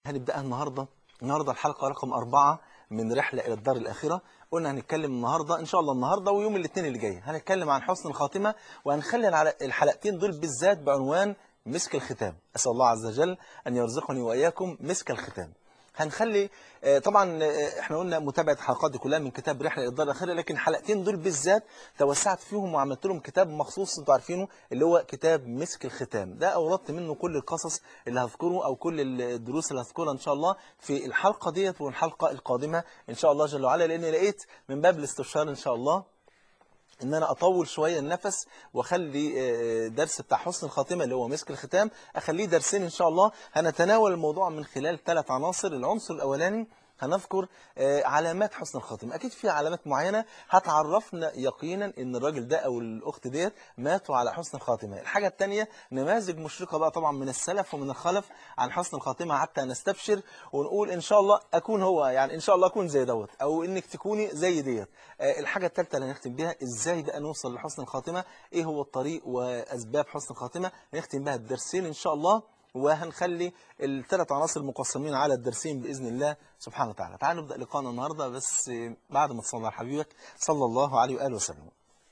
هنبدأها النهاردة النهاردة الحلقة رقم أربعة من رحلة إلى الدار الآخرة قلنا هنتكلم النهاردة إن شاء الله النهاردة ويوم الاثنين اللي جاي هنتكلم عن حسن الخاتمة وهنخلي على الحلقتين دول بالذات بعنوان مسك الختام أسأل الله عز وجل أن يرزقني وإياكم مسك الختام هنخلي آه، طبعا آه، احنا قلنا متابعة الحلقات دي كلها من كتاب رحلة إلى الدار الآخرة لكن الحلقتين دول بالذات توسعت فيهم وعملت لهم كتاب مخصوص انتوا عارفينه اللي هو كتاب مسك الختام ده أوردت منه كل القصص اللي هذكره أو كل الدروس اللي هذكرها إن شاء الله في الحلقة ديت والحلقة القادمة إن شاء الله جل وعلا لأن لقيت من باب الاستفسار إن شاء الله ان انا اطول شويه النفس واخلي آه، درس بتاع حسن الخاتمه اللي هو مسك الختام اخليه درسين ان شاء الله هنتناول الموضوع من خلال ثلاث عناصر العنصر الاولاني هنذكر آه، علامات حسن الخاتمه اكيد في علامات معينه هتعرفنا يقينا ان الراجل ده او الاخت ديت ماتوا على حسن الخاتمه الحاجه الثانيه نماذج مشرقه بقى طبعا من السلف ومن الخلف عن حسن الخاتمه حتى نستبشر ونقول ان شاء الله اكون هو يعني ان شاء الله اكون زي دوت او انك تكوني زي ديت آه، الحاجه الثالثه اللي هنختم بيها ازاي بقى نوصل لحسن الخاتمه ايه هو الطريق واسباب حسن الخاتمه نختم بها الدرسين ان شاء الله وهنخلي الثلاث عناصر مقسمين على الدرسين بإذن الله سبحانه وتعالى تعالوا نبدأ لقاءنا النهاردة بس بعد ما تصلى على حبيبك صلى الله عليه وآله وسلم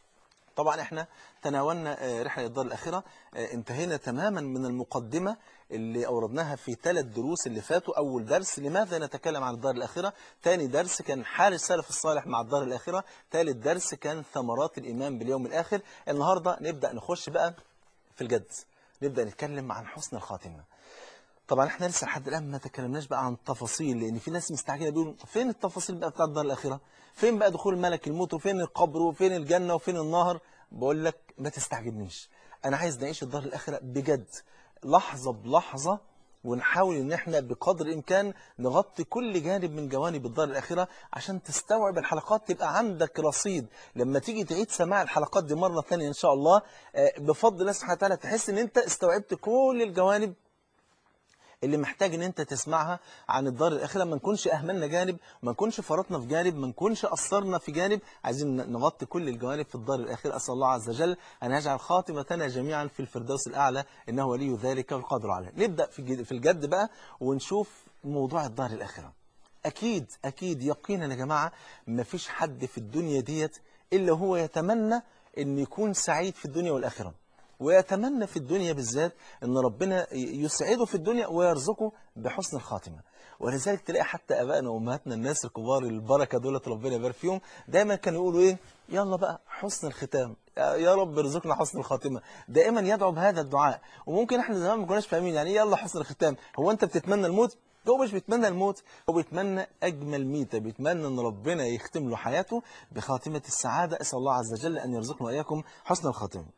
طبعا احنا تناولنا آه، رحلة الدار الأخيرة آه، انتهينا تماما من المقدمة اللي أوردناها في ثلاث دروس اللي فاتوا أول درس لماذا نتكلم عن الدار الأخيرة ثاني درس كان حال السلف الصالح مع الدار الأخيرة ثالث درس كان ثمرات الإيمان باليوم الآخر النهاردة نبدأ نخش بقى في الجد نبدأ نتكلم عن حسن الخاتمة طبعا احنا لسه لحد الان ما تكلمناش بقى عن التفاصيل لان في ناس مستعجله بيقولوا فين التفاصيل بقى بتاع الدار الاخره فين بقى دخول ملك الموت وفين القبر وفين الجنه وفين النهر بقول لك ما تستعجلنيش انا عايز نعيش الدار الاخره بجد لحظه بلحظه ونحاول ان احنا بقدر الامكان نغطي كل جانب من جوانب الدار الاخره عشان تستوعب الحلقات تبقى عندك رصيد لما تيجي تعيد سماع الحلقات دي مره ثانيه ان شاء الله آه، بفضل الله سبحانه وتعالى تحس ان انت استوعبت كل الجوانب اللي محتاج ان انت تسمعها عن الدار الاخره ما نكونش اهملنا جانب ما نكونش فرطنا في جانب ما نكونش قصرنا في جانب عايزين نغطي كل الجوانب في الدار الاخره اسال الله عز وجل ان يجعل خاتمتنا جميعا في الفردوس الاعلى انه ولي ذلك والقادر عليه نبدا في الجد- في الجد بقى ونشوف موضوع الدار الاخره اكيد اكيد يقينا يا جماعه ما فيش حد في الدنيا ديت الا هو يتمنى ان يكون سعيد في الدنيا والاخره ويتمنى في الدنيا بالذات ان ربنا يسعده في الدنيا ويرزقه بحسن الخاتمه ولذلك تلاقي حتى ابائنا وامهاتنا الناس الكبار البركه دولت ربنا يبارك فيهم دايما كانوا يقولوا ايه يلا بقى حسن الختام يا- يا رب ارزقنا حسن الخاتمه دائما يدعو بهذا الدعاء وممكن احنا زمان ما كناش فاهمين يعني ايه يلا حسن الختام هو انت بتتمنى الموت هو مش بيتمنى الموت هو بيتمنى أجمل ميتة بيتمنى أن ربنا يختم له حياته بخاتمة السعادة أسأل الله عز وجل أن يرزقنا وإياكم حسن الخاتمة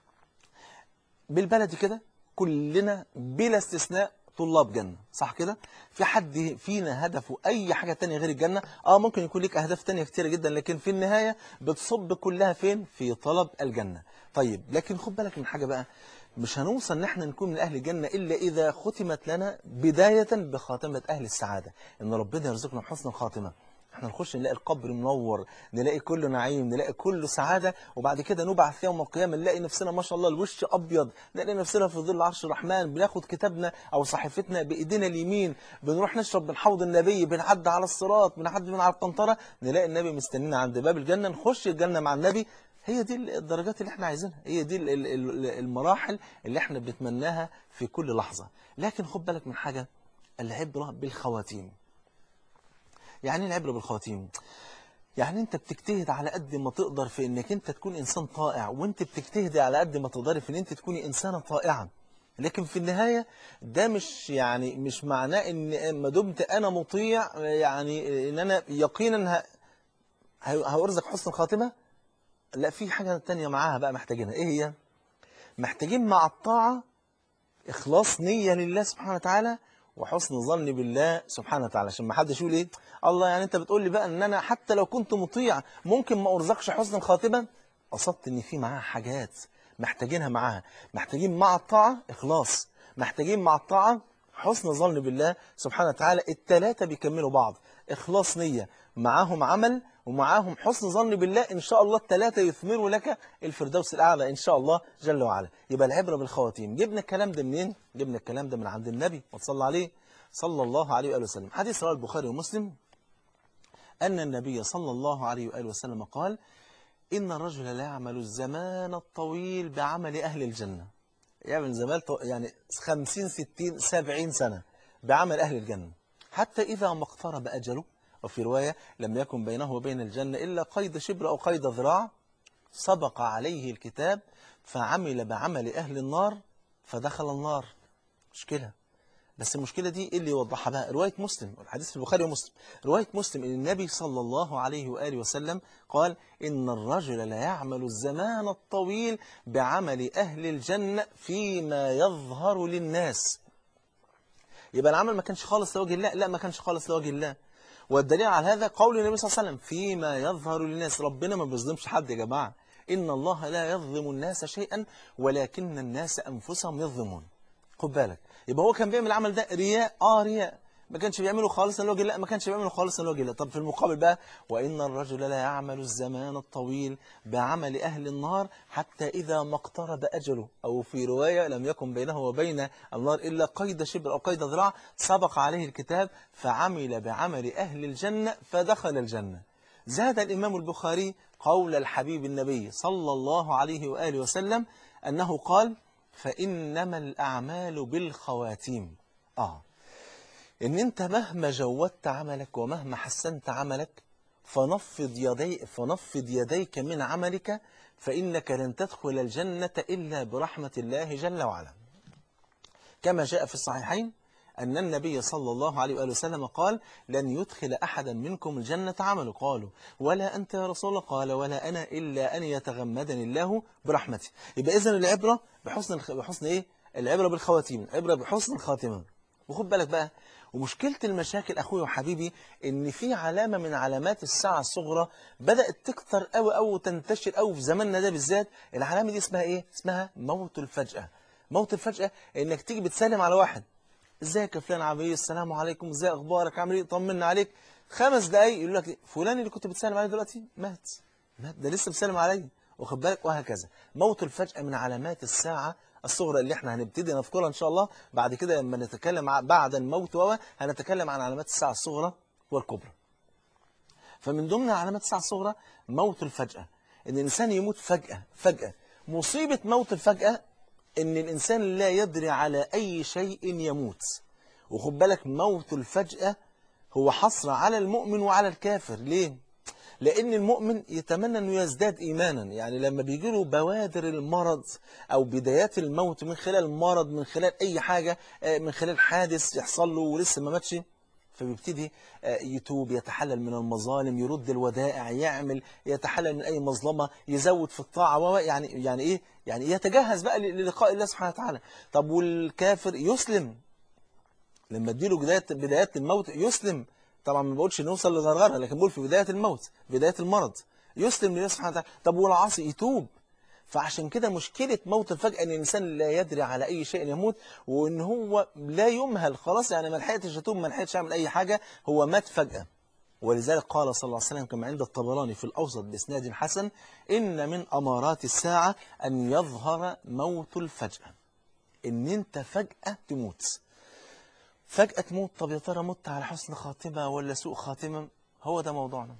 بالبلدي كده كلنا بلا استثناء طلاب جنة صح كده في حد فينا هدفه أي حاجة تانية غير الجنة آه ممكن يكون لك أهداف تانية كتيرة جدا لكن في النهاية بتصب كلها فين في طلب الجنة طيب لكن خد بالك من حاجة بقى مش هنوصل ان احنا نكون من اهل الجنة الا اذا ختمت لنا بداية بخاتمة اهل السعادة ان ربنا يرزقنا بحسن الخاتمة احنا نخش نلاقي القبر منور نلاقي كله نعيم نلاقي كله سعادة وبعد كده نبعث يوم القيامة نلاقي نفسنا ما شاء الله الوش أبيض نلاقي نفسنا في ظل عرش الرحمن بناخد كتابنا أو صحيفتنا بإيدينا اليمين بنروح نشرب من حوض النبي بنعدي على الصراط بنعدي من على القنطرة نلاقي النبي مستنينا عند باب الجنة نخش الجنة مع النبي هي دي الدرجات اللي احنا عايزينها هي دي ال- ال- ال- المراحل اللي احنا بنتمناها في كل لحظة لكن خد بالك من حاجة العبرة بالخواتيم يعني ايه العبرة بالخواتيم يعني انت بتجتهد على قد ما تقدر في انك انت تكون انسان طائع وانت بتجتهدي على قد ما تقدري في ان انت تكوني انسانة طائعة لكن في النهاية ده مش يعني مش معناه ان ما دمت انا مطيع يعني ان انا يقينا ه- ه- هأرزق حسن الخاتمة لا في حاجة تانية معاها بقى محتاجينها ايه هي محتاجين مع الطاعة إخلاص نية لله سبحانه وتعالى وحسن ظن بالله سبحانه وتعالى عشان ما حدش يقول ايه الله يعني انت بتقول لي بقى ان انا حتى لو كنت مطيع ممكن ما ارزقش حسن الخاتمه قصدت ان في معاها حاجات محتاجينها معاها محتاجين مع الطاعه اخلاص محتاجين مع الطاعه حسن ظن بالله سبحانه وتعالى الثلاثه بيكملوا بعض اخلاص نيه معاهم عمل ومعاهم حسن ظن بالله ان شاء الله الثلاثه يثمروا لك الفردوس الاعلى ان شاء الله جل وعلا يبقى العبره بالخواتيم جبنا الكلام ده منين جبنا الكلام ده من عند النبي وصلى عليه صلى الله عليه وآله وسلم حديث رواه البخاري ومسلم أن النبي صلى الله عليه وآله وسلم قال إن الرجل لا يعمل الزمان الطويل بعمل أهل الجنة يعمل زمان طو- يعني 50 60 70 سنة بعمل أهل الجنة حتى إذا ما اقترب أجله وفي رواية لم يكن بينه وبين الجنة إلا قيد شبر أو قيد ذراع سبق عليه الكتاب فعمل بعمل أهل النار فدخل النار مشكلة بس المشكلة دي إيه اللي يوضحها بقى رواية مسلم الحديث في البخاري ومسلم رواية مسلم إن النبي صلى الله عليه وآله وسلم قال إن الرجل لا يعمل الزمان الطويل بعمل أهل الجنة فيما يظهر للناس يبقى العمل ما كانش خالص لوجه الله لا ما كانش خالص لوجه الله والدليل على هذا قول النبي صلى الله عليه وسلم فيما يظهر للناس ربنا ما بيظلمش حد يا جماعة إن الله لا يظلم الناس شيئا ولكن الناس أنفسهم يظلمون خد بالك يبقى هو كان بيعمل العمل ده رياء اه رياء ما كانش بيعمله خالصا لوجه الله ما كانش بيعمله خالصا لوجه الله طب في المقابل بقى وإن الرجل لا يعمل الزمان الطويل بعمل أهل النار حتى إذا ما اقترب أجله أو في رواية لم يكن بينه وبين النار إلا قيد شبر أو قيد ذراع سبق عليه الكتاب فعمل بعمل أهل الجنة فدخل الجنة زاد الإمام البخاري قول الحبيب النبي صلى الله عليه وآله وسلم أنه قال فإنما الأعمال بالخواتيم آه إن أنت مهما جودت عملك ومهما حسنت عملك فنفض, يدي فنفض يديك من عملك فإنك لن تدخل الجنة إلا برحمة الله جل وعلا كما جاء في الصحيحين أن النبي صلى الله عليه وآله وسلم قال لن يدخل أحدا منكم الجنة عمله قالوا ولا أنت يا رسول الله قال ولا أنا إلا أن يتغمدني الله برحمته يبقى إذن العبرة بحسن, الخ... بحسن إيه؟ العبرة بالخواتيم العبرة بحسن الخاتمة وخد بالك بقى ومشكلة المشاكل أخوي وحبيبي إن في علامة من علامات الساعة الصغرى بدأت تكتر أو أو تنتشر أو في زماننا ده بالذات العلامة دي اسمها إيه؟ اسمها موت الفجأة موت الفجأة إنك تيجي بتسلم على واحد ازيك يا فلان عامل ايه السلام عليكم ازاي اخبارك عامل ايه طمنا عليك خمس دقايق يقول لك فلان اللي كنت بتسلم عليه دلوقتي مات مات ده لسه بتسلم عليا واخد بالك وهكذا موت الفجأة من علامات الساعة الصغرى اللي احنا هنبتدي نذكرها ان شاء الله بعد كده لما نتكلم ع- بعد الموت وهو هنتكلم عن علامات الساعة الصغرى والكبرى فمن ضمن علامات الساعة الصغرى موت الفجأة ان الانسان يموت فجأة فجأة مصيبة موت الفجأة ان الانسان لا يدري على اي شيء يموت وخد بالك موت الفجأة هو حصر على المؤمن وعلى الكافر ليه؟ لأن المؤمن يتمنى أنه يزداد إيمانا يعني لما بيجي له بوادر المرض أو بدايات الموت من خلال مرض من خلال أي حاجة آه، من خلال حادث يحصل له ولسه ما ماتش فبيبتدي آه، يتوب يتحلل من المظالم يرد الودائع يعمل يتحلل من أي مظلمة يزود في الطاعة و- يعني يعني إيه يعني يتجهز بقى ل- للقاء الله سبحانه وتعالى طب والكافر يسلم لما اديله بداية بدايات الموت يسلم طبعا ما بقولش نوصل لغرغره لكن بقول في بداية الموت بداية المرض يسلم لله سبحانه وتعالى طب والعاصي يتوب فعشان كده مشكلة موت الفجأة ان الانسان لا يدري على اي شيء يموت وان هو لا يمهل خلاص يعني ما لحقتش اتوب ما لحقتش اعمل اي حاجة هو مات فجأة ولذلك قال صلى الله عليه وسلم كما عند الطبراني في الأوسط بإسناد حسن إن من أمارات الساعة أن يظهر موت الفجأة إن أنت فجأة تموت فجأة تموت طب يا ترى مت على حسن خاتمة ولا سوء خاتمة هو ده موضوعنا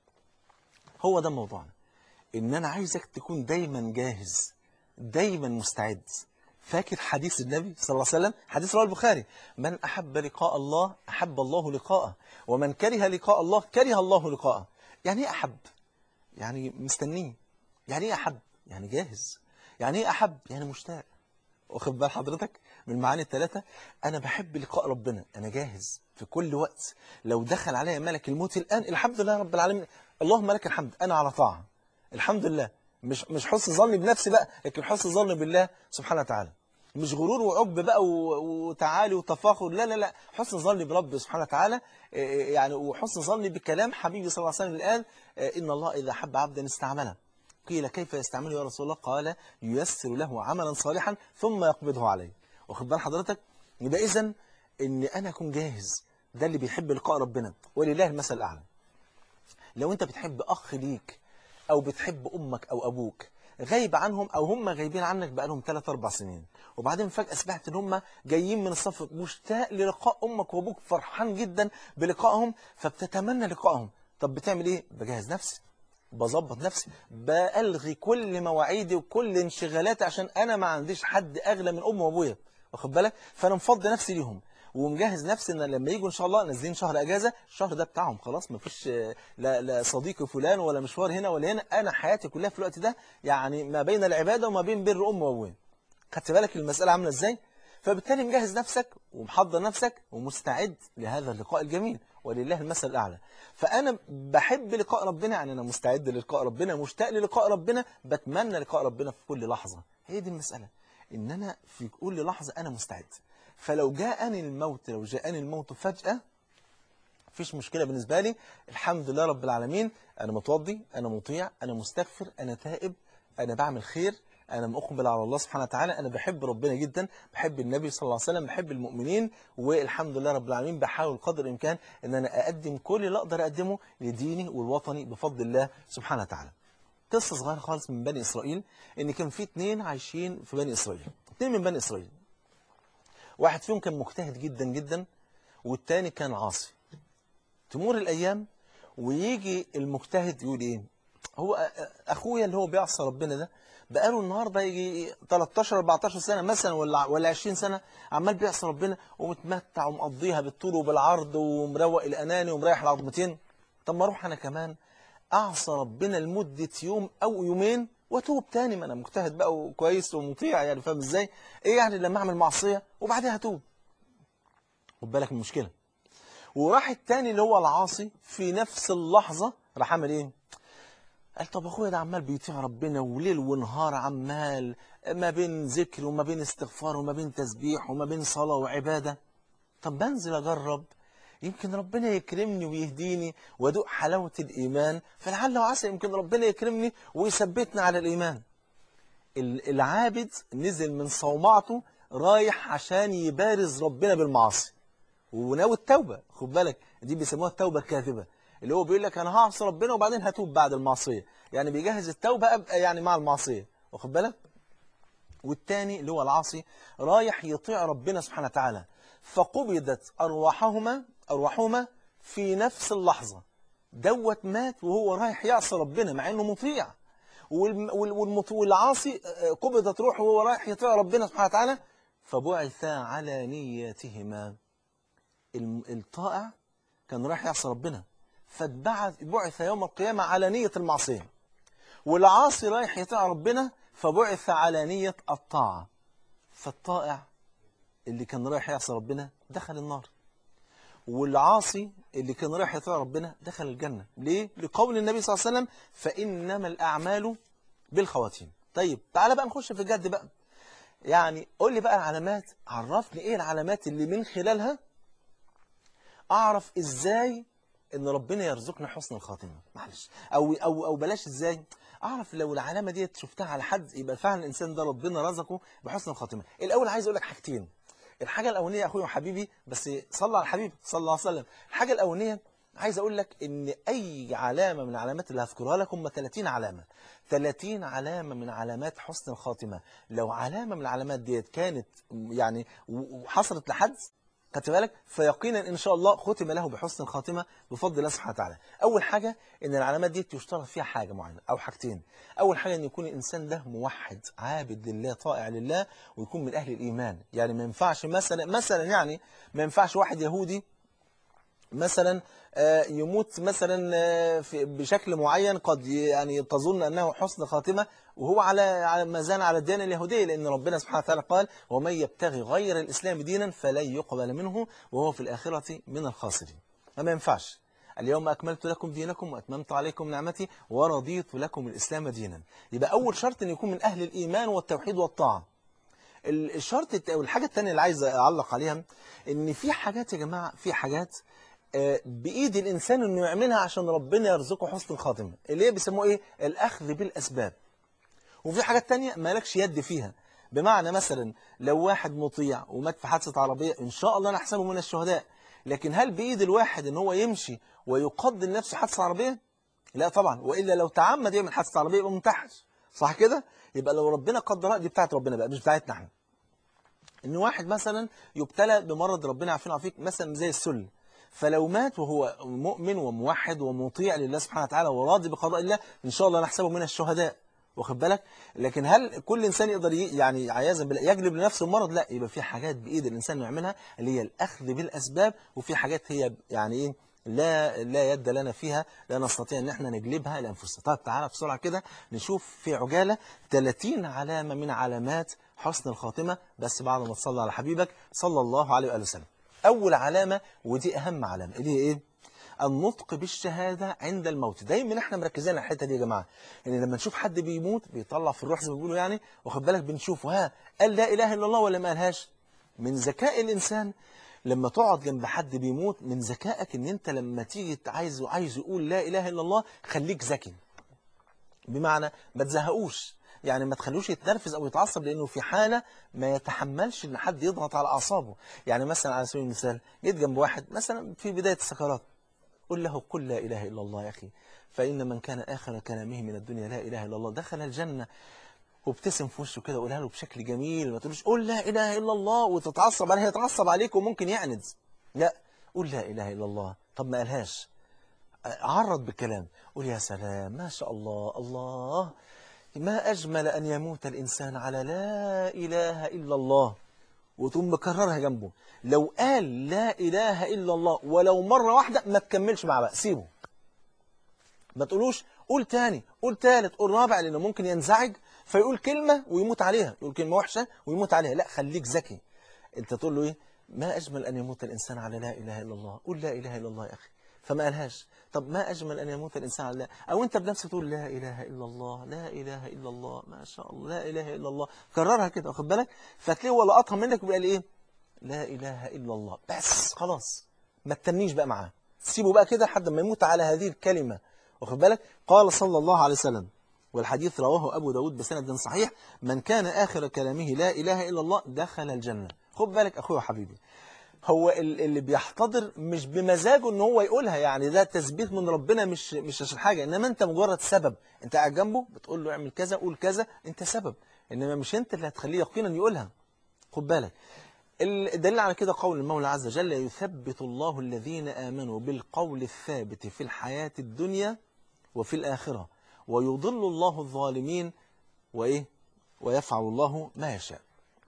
هو ده موضوعنا إن أنا عايزك تكون دايما جاهز دايما مستعد فاكر حديث النبي صلى الله عليه وسلم حديث رواه البخاري من أحب لقاء الله أحب الله لقاءه ومن كره لقاء الله كره الله لقاءه يعني إيه أحب يعني مستنيه يعني إيه أحب يعني جاهز يعني إيه أحب يعني مشتاق واخد بال حضرتك من المعاني الثلاثة أنا بحب لقاء ربنا أنا جاهز في كل وقت لو دخل علي ملك الموت الآن الحمد لله رب العالمين اللهم لك الحمد أنا على طاعة الحمد لله مش مش حسن ظني بنفسي بقى لكن حسن ظني بالله سبحانه وتعالى مش غرور وعجب بقى و- وتعالي وتفاخر لا لا لا حسن ظني برب سبحانه وتعالى إيه، يعني وحسن ظني بكلام حبيبي صلى الله عليه وسلم اللي قال إيه، إن الله إذا حب عبدا استعمله قيل كيف يستعمله يا رسول الله قال ييسر له عملا صالحا ثم يقبضه عليه واخد بال حضرتك يبقى اذا ان انا اكون جاهز ده اللي بيحب لقاء ربنا ولله المثل الاعلى لو انت بتحب اخ ليك او بتحب امك او ابوك غايب عنهم او هم غايبين عنك بقالهم 3 4 سنين وبعدين فجأة سمعت ان هم جايين من السفر مشتاق للقاء امك وابوك فرحان جدا بلقائهم فبتتمنى لقائهم طب بتعمل ايه بجهز نفسي بظبط نفسي بلغي كل مواعيدي وكل انشغالاتي عشان انا ما عنديش حد اغلى من امي وابويا واخد بالك فانا مفضي نفسي ليهم ومجهز نفسي ان لما يجوا ان شاء الله نازلين شهر اجازه الشهر ده بتاعهم خلاص ما فيش لا, لا صديقي فلان ولا مشوار هنا ولا هنا انا حياتي كلها في الوقت ده يعني ما بين العباده وما بين بر ام وابويا خدت بالك المساله عامله ازاي فبالتالي مجهز نفسك ومحضر نفسك ومستعد لهذا اللقاء الجميل ولله المثل الأعلى فأنا بحب لقاء ربنا يعني أنا مستعد للقاء ربنا مشتاق للقاء ربنا بتمنى لقاء ربنا في كل لحظة هي دي المسألة إن أنا في كل لحظة أنا مستعد فلو جاءني الموت لو جاءني الموت فجأة مفيش مشكلة بالنسبة لي الحمد لله رب العالمين أنا متوضي أنا مطيع أنا مستغفر أنا تائب أنا بعمل خير أنا مقبل على الله سبحانه وتعالى أنا بحب ربنا جدا بحب النبي صلى الله عليه وسلم بحب المؤمنين والحمد لله رب العالمين بحاول قدر الإمكان أن أنا أقدم كل اللي أقدر أقدمه لديني والوطني بفضل الله سبحانه وتعالى قصة صغيرة خالص من بني إسرائيل إن كان في اتنين عايشين في بني إسرائيل اتنين من بني إسرائيل واحد فيهم كان مجتهد جدا جدا والتاني كان عاصي تمر الأيام ويجي المجتهد يقول إيه هو أخويا اللي هو بيعصى ربنا ده بقاله النهارده يجي 13 14 سنه مثلا ولا ولا 20 سنه عمال بيعصي ربنا ومتمتع ومقضيها بالطول وبالعرض ومروق الاناني ومريح العظمتين طب ما اروح انا كمان اعصى ربنا لمده يوم او يومين واتوب تاني ما انا مجتهد بقى وكويس ومطيع يعني فاهم ازاي ايه يعني لما اعمل معصيه وبعدها اتوب خد بالك من المشكله وراح التاني اللي هو العاصي في نفس اللحظه راح عمل ايه قال طب اخويا ده عمال بيطيع ربنا وليل ونهار عمال ما بين ذكر وما بين استغفار وما بين تسبيح وما بين صلاة وعبادة طب بنزل اجرب يمكن ربنا يكرمني ويهديني وادوق حلاوة الإيمان فلعل وعسى يمكن ربنا يكرمني ويثبتني على الإيمان العابد نزل من صومعته رايح عشان يبارز ربنا بالمعاصي وناوي التوبة خد بالك دي بيسموها التوبة الكاذبة اللي هو بيقول لك انا هعصي ربنا وبعدين هتوب بعد المعصيه يعني بيجهز التوبه ابقى يعني مع المعصيه واخد بالك والتاني اللي هو العاصي رايح يطيع ربنا سبحانه وتعالى فقبضت ارواحهما ارواحهما في نفس اللحظه دوت مات وهو رايح يعصي ربنا مع انه مطيع والعاصي قبضت روحه وهو رايح يطيع ربنا سبحانه وتعالى فبعثا على نيتهما الطائع كان رايح يعصي ربنا فاتبعث بعث يوم القيامة على نية المعصية والعاصي رايح يطيع ربنا فبعث على نية الطاعة فالطائع اللي كان رايح يعصي ربنا دخل النار والعاصي اللي كان رايح يطيع ربنا دخل الجنة ليه؟ لقول النبي صلى الله عليه وسلم فإنما الأعمال بالخواتيم طيب تعالى بقى نخش في الجد بقى يعني قول لي بقى العلامات عرفني ايه العلامات اللي من خلالها اعرف ازاي ان ربنا يرزقنا حسن الخاتمه معلش او او او بلاش ازاي اعرف لو العلامه ديت شفتها على حد يبقى فعلا الانسان ده ربنا رزقه بحسن الخاتمه الاول عايز اقول لك حاجتين الحاجه الاولانيه يا اخويا وحبيبي بس صلى على الحبيب صلى الله عليه وسلم الحاجه الاولانيه عايز اقول لك ان اي علامه من العلامات اللي هذكرها لك هم 30 علامه 30 علامه من علامات حسن الخاتمه لو علامه من العلامات ديت كانت يعني وحصلت لحد خدت بالك فيقينا ان شاء الله ختم له بحسن الخاتمه بفضل الله سبحانه وتعالى اول حاجه ان العلامات دي يشترط فيها حاجه معينه او حاجتين اول حاجه ان يكون الانسان ده موحد عابد لله طائع لله ويكون من اهل الايمان يعني ما ينفعش مثلا مثلا يعني ما ينفعش واحد يهودي مثلا يموت مثلا بشكل معين قد يعني تظن أنه حسن خاتمة وهو على على ما زال على الديانة اليهودية لأن ربنا سبحانه وتعالى قال ومن يبتغي غير الإسلام دينا فلن يقبل منه وهو في الآخرة من الخاسرين فما ينفعش اليوم أكملت لكم دينكم وأتممت عليكم نعمتي ورضيت لكم الإسلام دينا يبقى أول شرط أن يكون من أهل الإيمان والتوحيد والطاعة الشرط أو الحاجة الثانية اللي عايز أعلق عليها أن في حاجات يا جماعة في حاجات بإيد الإنسان أنه يعملها عشان ربنا يرزقه حسن الخاتمة اللي هي بيسموه إيه الأخذ بالأسباب وفي حاجات تانية مالكش يد فيها بمعنى مثلا لو واحد مطيع ومات في حادثة عربية إن شاء الله نحسبه من الشهداء لكن هل بإيد الواحد أن هو يمشي ويقدر نفسه حادثة عربية لا طبعا وإلا لو تعمد يعمل حادثة عربية يبقى منتحر صح كده يبقى لو ربنا قدرها دي بتاعت ربنا بقى مش بتاعتنا احنا ان واحد مثلا يبتلى بمرض ربنا يعافينا ويعافيك مثلا زي السل فلو مات وهو مؤمن وموحد ومطيع لله سبحانه وتعالى وراضي بقضاء الله ان شاء الله نحسبه من الشهداء واخد بالك لكن هل كل انسان يقدر ي- يعني عياذا بالله يجلب لنفسه المرض لا يبقى في حاجات بايد الانسان إنه يعملها اللي هي الاخذ بالاسباب وفي حاجات هي يعني ايه لا لا يد لنا فيها لا نستطيع ان احنا نجلبها لانفسنا طيب تعالى بسرعه كده نشوف في عجاله 30 علامه من علامات حسن الخاتمه بس بعد ما تصلي على حبيبك صلى الله عليه واله وسلم اول علامه ودي اهم علامه اللي هي ايه النطق بالشهادة عند الموت دايما احنا مركزين على الحتة دي يا جماعة ان لما نشوف حد بيموت بيطلع في الروح زي ما بيقولوا يعني واخد بالك بنشوفه ها قال لا اله الا الله ولا ما قالهاش من ذكاء الانسان لما تقعد جنب حد بيموت من ذكائك ان انت لما تيجي عايز عايز يقول لا اله الا الله خليك ذكي بمعنى ما تزهقوش يعني ما تخلوش يتنرفز او يتعصب لانه في حاله ما يتحملش ان حد يضغط على اعصابه يعني مثلا على سبيل المثال جيت جنب واحد مثلا في بدايه السكرات قل له قل لا إله إلا الله يا أخي فإن من كان آخر كلامه من الدنيا لا إله إلا الله دخل الجنة وابتسم في وشه كده وقولها له بشكل جميل ما تقولش قل لا إله إلا الله وتتعصب عليه يتعصب عليك وممكن يعند لا قل لا إله إلا الله طب ما قالهاش عرض بالكلام قول يا سلام ما شاء الله الله ما أجمل أن يموت الإنسان على لا إله إلا الله وتقوم مكررها جنبه لو قال لا إله إلا الله ولو مرة واحدة ما تكملش معاه بقى سيبه ما تقولوش قول تاني قول تالت قول رابع لأنه ممكن ينزعج فيقول كلمة ويموت عليها يقول كلمة وحشة ويموت عليها لا خليك ذكي انت تقول له ايه ما أجمل أن يموت الإنسان على لا إله إلا الله قول لا إله إلا الله يا أخي فما قالهاش طب ما أجمل أن يموت الإنسان على لا أو أنت بنفسك تقول لا إله إلا الله لا إله إلا الله ما شاء الله لا إله إلا الله كررها كده واخد بالك فتلاقيه ولا قطها منك وبيقال إيه لا إله إلا الله بس خلاص ما تتنيش بقى معاه سيبه بقى كده لحد ما يموت على هذه الكلمة واخد بالك قال صلى الله عليه وسلم والحديث رواه أبو داود بسند صحيح من كان آخر كلامه لا إله إلا الله دخل الجنة خد بالك أخويا وحبيبي هو ال- اللي بيحتضر مش بمزاجه ان هو يقولها يعني ده تثبيت من ربنا مش مش عشان حاجه انما انت مجرد سبب انت قاعد جنبه بتقول له اعمل كذا قول كذا انت سبب انما مش انت اللي هتخليه يقينا يقولها خد بالك الدليل على كده قول المولى عز وجل يثبت الله الذين آمنوا بالقول الثابت في الحياة الدنيا وفي الآخرة ويضل الله الظالمين وإيه ويفعل الله ما يشاء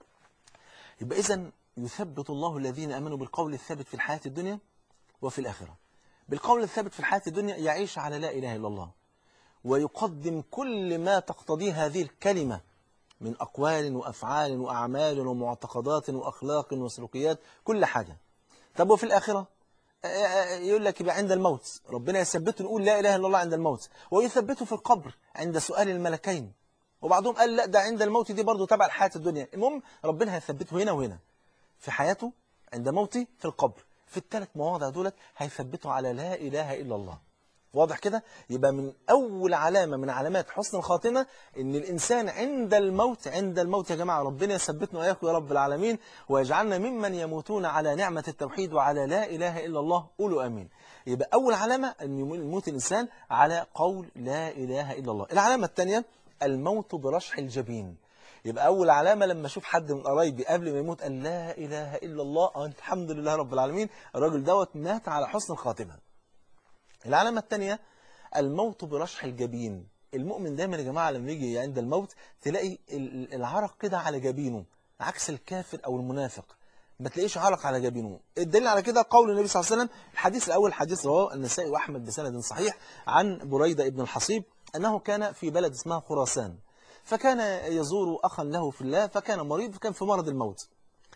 يبقى إذن يثبت الله الذين آمنوا بالقول الثابت في الحياة الدنيا وفي الآخرة بالقول الثابت في الحياة الدنيا يعيش على لا إله إلا الله ويقدم كل ما تقتضيه هذه الكلمة من أقوال وأفعال وأعمال ومعتقدات وأخلاق وسلوكيات كل حاجة طب وفي الآخرة آه، آه، يقول لك يبقى عند الموت ربنا يثبته نقول لا إله إلا الله عند الموت ويثبته في القبر عند سؤال الملكين وبعضهم قال لا ده عند الموت دي برضه تبع الحياة الدنيا المهم ربنا هيثبته هنا وهنا في حياته عند موته في القبر في الثلاث مواضع دولت هيثبته على لا إله إلا الله واضح كده يبقى من أول علامة من علامات حسن الخاتمة إن الإنسان عند الموت عند الموت يا جماعة ربنا يثبتنا وإياكم يا رب العالمين ويجعلنا ممن يموتون على نعمة التوحيد وعلى لا إله إلا الله قولوا آمين يبقى أول علامة أن يموت الإنسان على قول لا إله إلا الله العلامة الثانية الموت برشح الجبين يبقى أول علامة لما أشوف حد من قرايبي قبل ما يموت قال لا إله إلا الله آه، الحمد لله رب العالمين الراجل دوت مات على حسن الخاتمة العلامة الثانية الموت برشح الجبين المؤمن دايما يا جماعة لما يجي عند الموت تلاقي ال- العرق كده على جبينه عكس الكافر أو المنافق ما تلاقيش عرق على جبينه الدليل على كده قول النبي صلى الله عليه وسلم الحديث الأول حديث رواه النسائي وأحمد بسند صحيح عن بريدة ابن الحصيب أنه كان في بلد اسمها خراسان فكان يزور أخا له في الله فكان مريض فكان في مرض الموت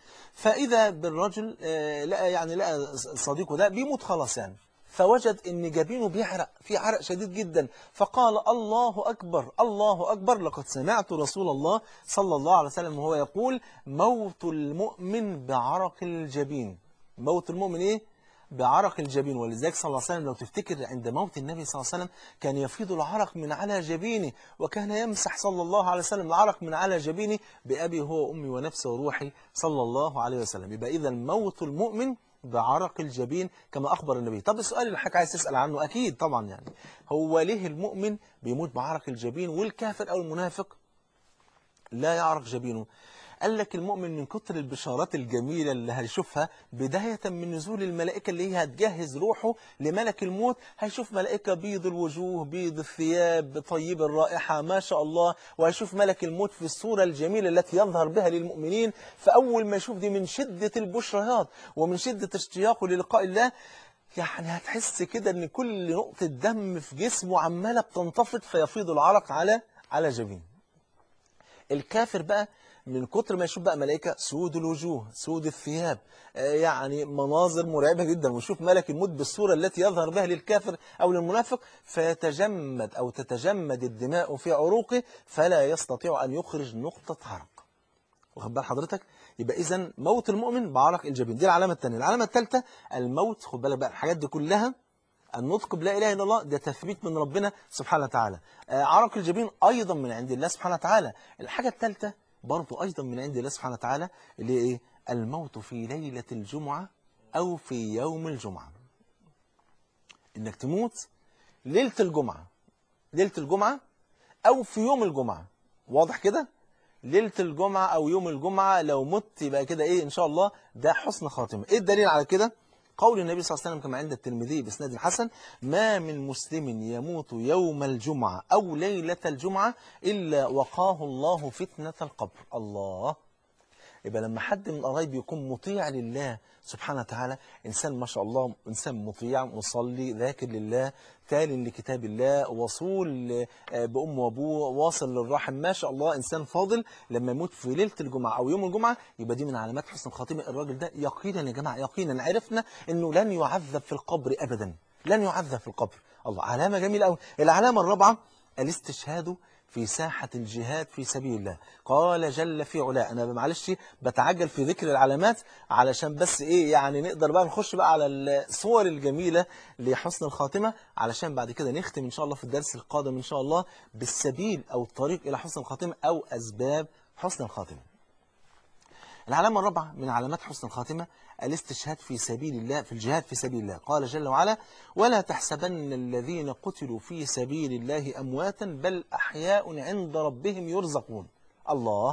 فإذا بالرجل آه، لقى يعني لقى صديقه ده بيموت خلاص يعني فوجد ان جبينه بيعرق في عرق شديد جدا فقال الله أكبر الله أكبر لقد سمعت رسول الله صلى الله عليه وسلم وهو يقول موت المؤمن بعرق الجبين موت المؤمن ايه بعرق الجبين ولذلك صلى الله عليه وسلم لو تفتكر عند موت النبي صلى الله عليه وسلم كان يفيض العرق من على جبينه وكان يمسح صلى الله عليه وسلم العرق من على جبينه بأبي هو وأمي ونفسي وروحي صلى الله عليه وسلم يبقى إذا موت المؤمن بعرق الجبين كما أخبر النبي طب السؤال اللي حضرتك عايز تسأل عنه أكيد طبعا يعني هو ليه المؤمن بيموت بعرق الجبين والكافر أو المنافق لا يعرق جبينه قال لك المؤمن من كتر البشارات الجميلة اللي هيشوفها بداية من نزول الملائكة اللي هي هتجهز روحه لملك الموت هيشوف ملائكة بيض الوجوه بيض الثياب طيب الرائحة ما شاء الله وهيشوف ملك الموت في الصورة الجميلة التي يظهر بها للمؤمنين فأول ما يشوف دي من شدة البشريات ومن شدة اشتياقه للقاء الله يعني هتحس كده ان كل نقطة دم في جسمه عمالة بتنتفض فيفيض العرق على على جبين الكافر بقى من كتر ما يشوف بقى ملائكة سود الوجوه سود الثياب آه، يعني مناظر مرعبة جدا ويشوف ملك الموت بالصورة التي يظهر بها للكافر أو للمنافق فيتجمد أو تتجمد الدماء في عروقه فلا يستطيع أن يخرج نقطة عرق واخد بال حضرتك يبقى اذا موت المؤمن بعرق الجبين دي العلامة الثانية العلامة الثالثة الموت خد بالك بقى الحاجات دي كلها النطق بلا إله إلا الله ده تثبيت من ربنا سبحانه وتعالى آه، عرق الجبين أيضا من عند الله سبحانه وتعالى الحاجة الثالثة برضو أيضا من عند الله سبحانه وتعالى اللي هي إيه الموت في ليلة الجمعة أو في يوم الجمعة إنك تموت ليلة الجمعة ليلة الجمعة أو في يوم الجمعة واضح كده ليلة الجمعة أو يوم الجمعة لو مت يبقى كده إيه إن شاء الله ده حسن خاتمة إيه الدليل على كده قول النبي صلى الله عليه وسلم كما عند الترمذي باسناد حسن ما من مسلم يموت يوم الجمعة أو ليلة الجمعة إلا وقاه الله فتنة القبر الله يبقى لما حد من قرايبي يكون مطيع لله سبحانه وتعالى إنسان ما شاء الله إنسان مطيع مصلي ذاكر لله تال لكتاب الله وصول آه، بأم وأبوه واصل للرحم ما شاء الله إنسان فاضل لما يموت في ليلة الجمعة أو يوم الجمعة يبقى دي من علامات حسن الخاتمة الراجل ده يقينا يا جماعة يقينا عرفنا إنه لن يعذب في القبر أبدا لن يعذب في القبر الله علامة جميلة أوي العلامة الرابعة الاستشهاد في ساحة الجهاد في سبيل الله قال جل في علاء أنا معلش بتعجل في ذكر العلامات علشان بس إيه يعني نقدر بقى نخش بقى على الصور الجميلة لحسن الخاتمة علشان بعد كده نختم إن شاء الله في الدرس القادم إن شاء الله بالسبيل أو الطريق إلى حسن الخاتمة أو أسباب حسن الخاتمة العلامة الرابعة من علامات حسن الخاتمة الاستشهاد في سبيل الله في الجهاد في سبيل الله قال جل وعلا ولا تحسبن الذين قتلوا في سبيل الله أمواتا بل أحياء عند ربهم يرزقون الله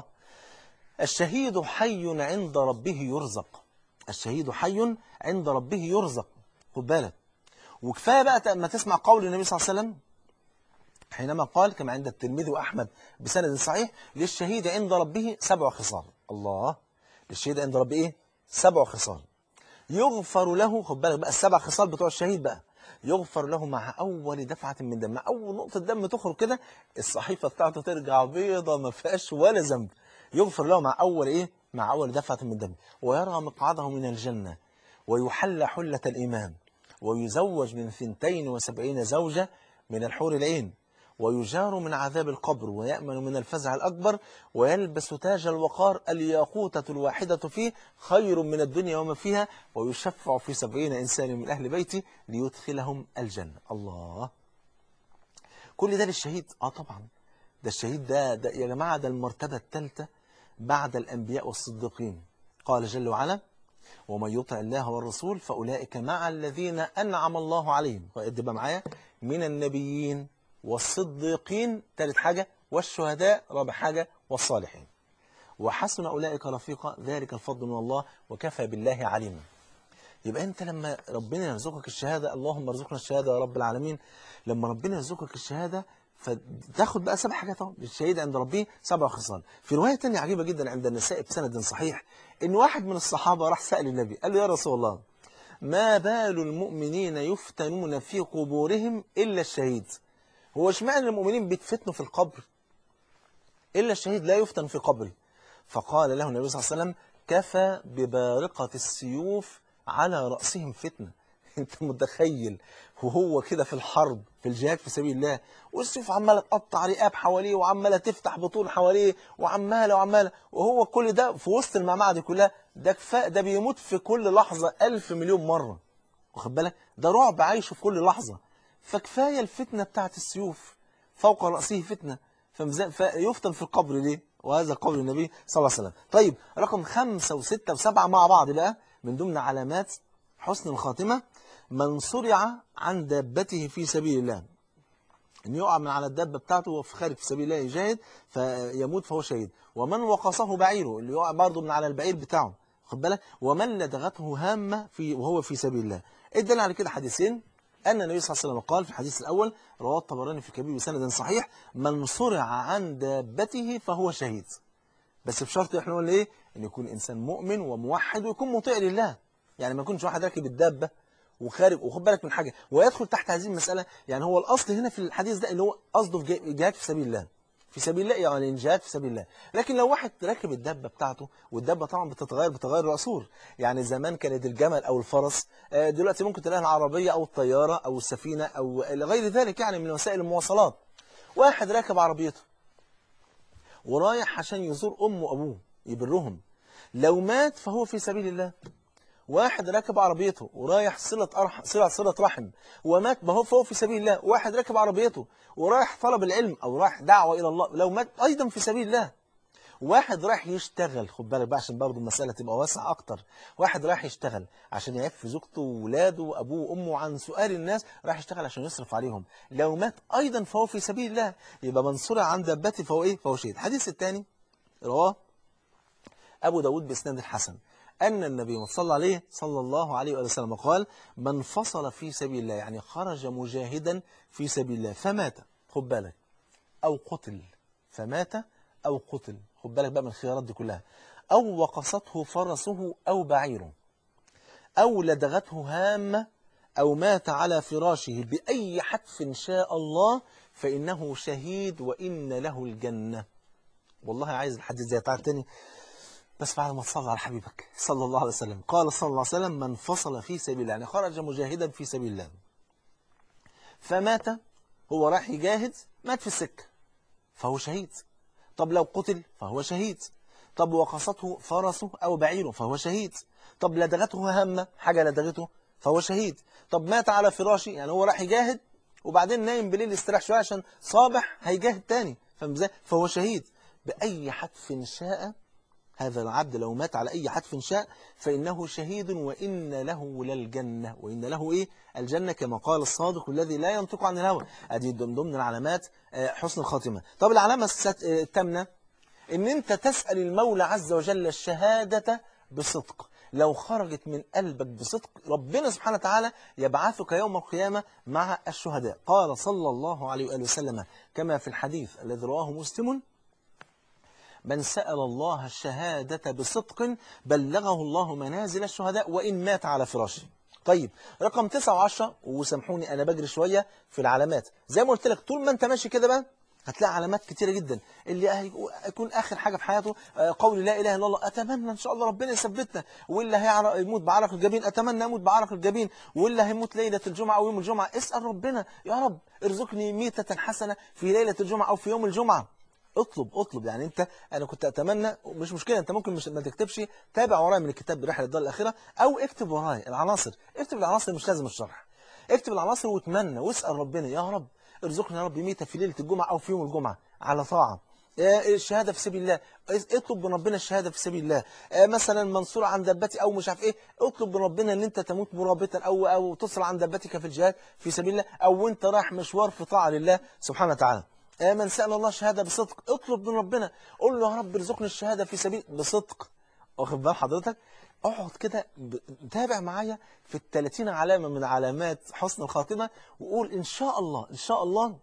الشهيد حي عند ربه يرزق الشهيد حي عند ربه يرزق خد بالك وكفايه بقى ما تسمع قول النبي صلى الله عليه وسلم حينما قال كما عند الترمذي وأحمد بسند صحيح للشهيد عند ربه سبع خصال الله للشهيد عند ربه إيه سبع خصال يغفر له خد بالك بقى السبع خصال بتوع الشهيد بقى يغفر له مع أول دفعة من دم مع أول نقطة دم تخرج كده الصحيفة بتاعته ترجع بيضة ما فيهاش ولا ذنب يغفر له مع أول إيه مع أول دفعة من دم ويرى مقعده من الجنة ويحل حلة الإيمان ويزوج من ثنتين وسبعين زوجة من الحور العين ويجار من عذاب القبر ويأمن من الفزع الأكبر ويلبس تاج الوقار الياقوتة الواحدة فيه خير من الدنيا وما فيها ويشفع في سبعين إنسان من أهل بيتي ليدخلهم الجنة الله كل ده للشهيد آه طبعا ده الشهيد ده, ده يا جماعة ده المرتبة الثالثة بعد الأنبياء والصديقين قال جل وعلا ومن يطع الله والرسول فأولئك مع الذين أنعم الله عليهم ويدب معايا من النبيين والصديقين ثالث حاجة والشهداء رابع حاجة والصالحين وحسن أولئك رفيقا ذلك الفضل من الله وكفى بالله عليما يبقى أنت لما ربنا يرزقك الشهادة اللهم ارزقنا الشهادة يا رب العالمين لما ربنا يرزقك الشهادة فتاخد بقى سبع حاجات اهو للشهيد عند ربه سبع خصال في رواية تانية عجيبة جدا عند النساء بسند صحيح إن واحد من الصحابة راح سأل النبي قال له يا رسول الله ما بال المؤمنين يفتنون في قبورهم إلا الشهيد هو اشمعنى المؤمنين بيتفتنوا في القبر إلا الشهيد لا يفتن في قبره فقال له النبي صلى الله عليه وسلم كفى ببارقة السيوف على رأسهم فتنة انت متخيل وهو كده في الحرب في الجهاد في سبيل الله والسيوف عماله تقطع رقاب حواليه وعماله تفتح بطون حواليه وعماله وعماله وهو كل ده في وسط المعمعه دي كلها ده كفاء ده بيموت في كل لحظه ألف مليون مره واخد بالك ده رعب عايشه في كل لحظه فكفايه الفتنه بتاعت السيوف فوق راسه فتنه فيفتن في القبر ليه وهذا قول النبي صلى الله عليه وسلم طيب رقم خمسة وستة وسبعة مع بعض بقى من ضمن علامات حسن الخاتمة من صرع عن دابته في سبيل الله ان يقع من على الدابة بتاعته وهو في خارج في سبيل الله يجاهد فيموت فهو شهيد ومن وقصه بعيره اللي يقع برضه من على البعير بتاعه خد بالك ومن لدغته هامة في وهو في سبيل الله ادل على كده حديثين أن النبي صلى الله عليه وسلم قال في الحديث الأول رواه الطبراني في الكبير بسند صحيح من صرع عن دابته فهو شهيد بس بشرط احنا قلنا ايه ان يكون انسان مؤمن وموحد ويكون مطيع لله يعني ما يكونش واحد راكب الدابه وخارج وخد بالك من حاجه ويدخل تحت هذه المساله يعني هو الاصل هنا في الحديث ده اللي هو قصده في جهاد في سبيل الله في سبيل الله يعني جهاد في سبيل الله لكن لو واحد راكب الدابه بتاعته والدابه طبعا بتتغير بتغير العصور يعني زمان كانت الجمل او الفرس آه، دلوقتي ممكن تلاقيها العربيه او الطياره او السفينه او غير ذلك يعني من وسائل المواصلات واحد راكب عربيته ورايح عشان يزور امه وابوه يبرهم لو مات فهو في سبيل الله واحد راكب عربيته ورايح صلة أرح... صلة صلة رحم ومات ما هو فهو في سبيل الله واحد راكب عربيته ورايح طلب العلم أو رايح دعوة إلى الله لو مات أيضا في سبيل الله واحد رايح يشتغل خد بالك بقى عشان برضه المسألة تبقى واسعة أكتر واحد رايح يشتغل عشان يعف زوجته وولاده وأبوه وأمه عن سؤال الناس رايح يشتغل عشان يصرف عليهم لو مات أيضا فهو في سبيل الله يبقى من صرع عن دابته فهو إيه فهو شهيد الحديث الثاني رواه أبو داود بإسناد الحسن أن النبي صلى الله عليه صلى الله عليه وسلم قال من فصل في سبيل الله يعني خرج مجاهدا في سبيل الله فمات خد بالك أو قتل فمات أو قتل خد بالك بقى من الخيارات دي كلها أو وقصته فرسه أو بعيره أو لدغته هامة أو مات على فراشه بأي حتف شاء الله فإنه شهيد وإن له الجنة والله عايز الحديث زي تعال تاني بس بعد ما تصلى على حبيبك صلى الله عليه وسلم قال صلى الله عليه وسلم من فصل في سبيل الله يعني خرج مجاهدا في سبيل الله فمات هو راح يجاهد مات في السكة فهو شهيد طب لو قتل فهو شهيد طب وقصته فرسه أو بعيره فهو شهيد طب لدغته همة حاجة لدغته فهو شهيد طب مات على فراشه يعني هو راح يجاهد وبعدين نايم بالليل استراح شوية عشان صابح هيجاهد تاني فاهم ازاي فهو شهيد بأي حتف شاء هذا العبد لو مات على أي حتف شاء فإنه شهيد وإن له للجنة وإن له إيه الجنة كما قال الصادق الذي لا ينطق عن الهوى أدي ضمن ضمن العلامات آه، حسن الخاتمة طب العلامة الست- آه، الثامنة إن أنت تسأل المولى عز وجل الشهادة بصدق لو خرجت من قلبك بصدق ربنا سبحانه وتعالى يبعثك يوم القيامة مع الشهداء قال صلى الله عليه وآله وسلم كما في الحديث الذي رواه مسلم من سأل الله الشهادة بصدق بلغه الله منازل الشهداء وإن مات على فراشه طيب رقم 9 و10 وسامحوني أنا بجري شوية في العلامات زي ما قلت لك طول ما أنت ماشي كده بقى هتلاقي علامات كتيرة جدا اللي هيكون آخر حاجة في حياته آه، قول لا إله إلا الله أتمنى إن شاء الله ربنا يثبتنا واللي هيعرق يموت بعرق الجبين أتمنى أموت بعرق الجبين واللي هيموت ليلة الجمعة أو يوم الجمعة اسأل ربنا يا رب ارزقني ميتة حسنة في ليلة الجمعة أو في يوم الجمعة اطلب اطلب يعني انت انا كنت اتمنى مش مشكله انت ممكن مش ما تكتبش تابع ورايا من الكتاب رحله الدار الاخره او اكتب ورايا العناصر اكتب العناصر مش لازم الشرح اكتب العناصر واتمنى واسال ربنا يا رب ارزقني يا رب ميتة في ليله الجمعه او في يوم الجمعه على طاعه آه، الشهاده في سبيل الله اطلب من ربنا الشهاده في سبيل الله آه، مثلا منصور عن دبتي او مش عارف ايه اطلب من ربنا ان انت تموت مرابطا او او تصل عن دبتك في الجهاد في سبيل الله او انت رايح مشوار في طاعه لله سبحانه وتعالى آه، من سأل الله الشهادة بصدق اطلب من ربنا قول له يا رب ارزقني الشهادة في سبيل بصدق واخد بال حضرتك اقعد كده ب- تابع معايا في ال 30 علامة من علامات حسن الخاتمة وقول ان شاء الله ان شاء الله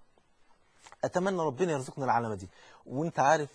اتمنى ربنا يرزقنا العلامة دي وانت عارف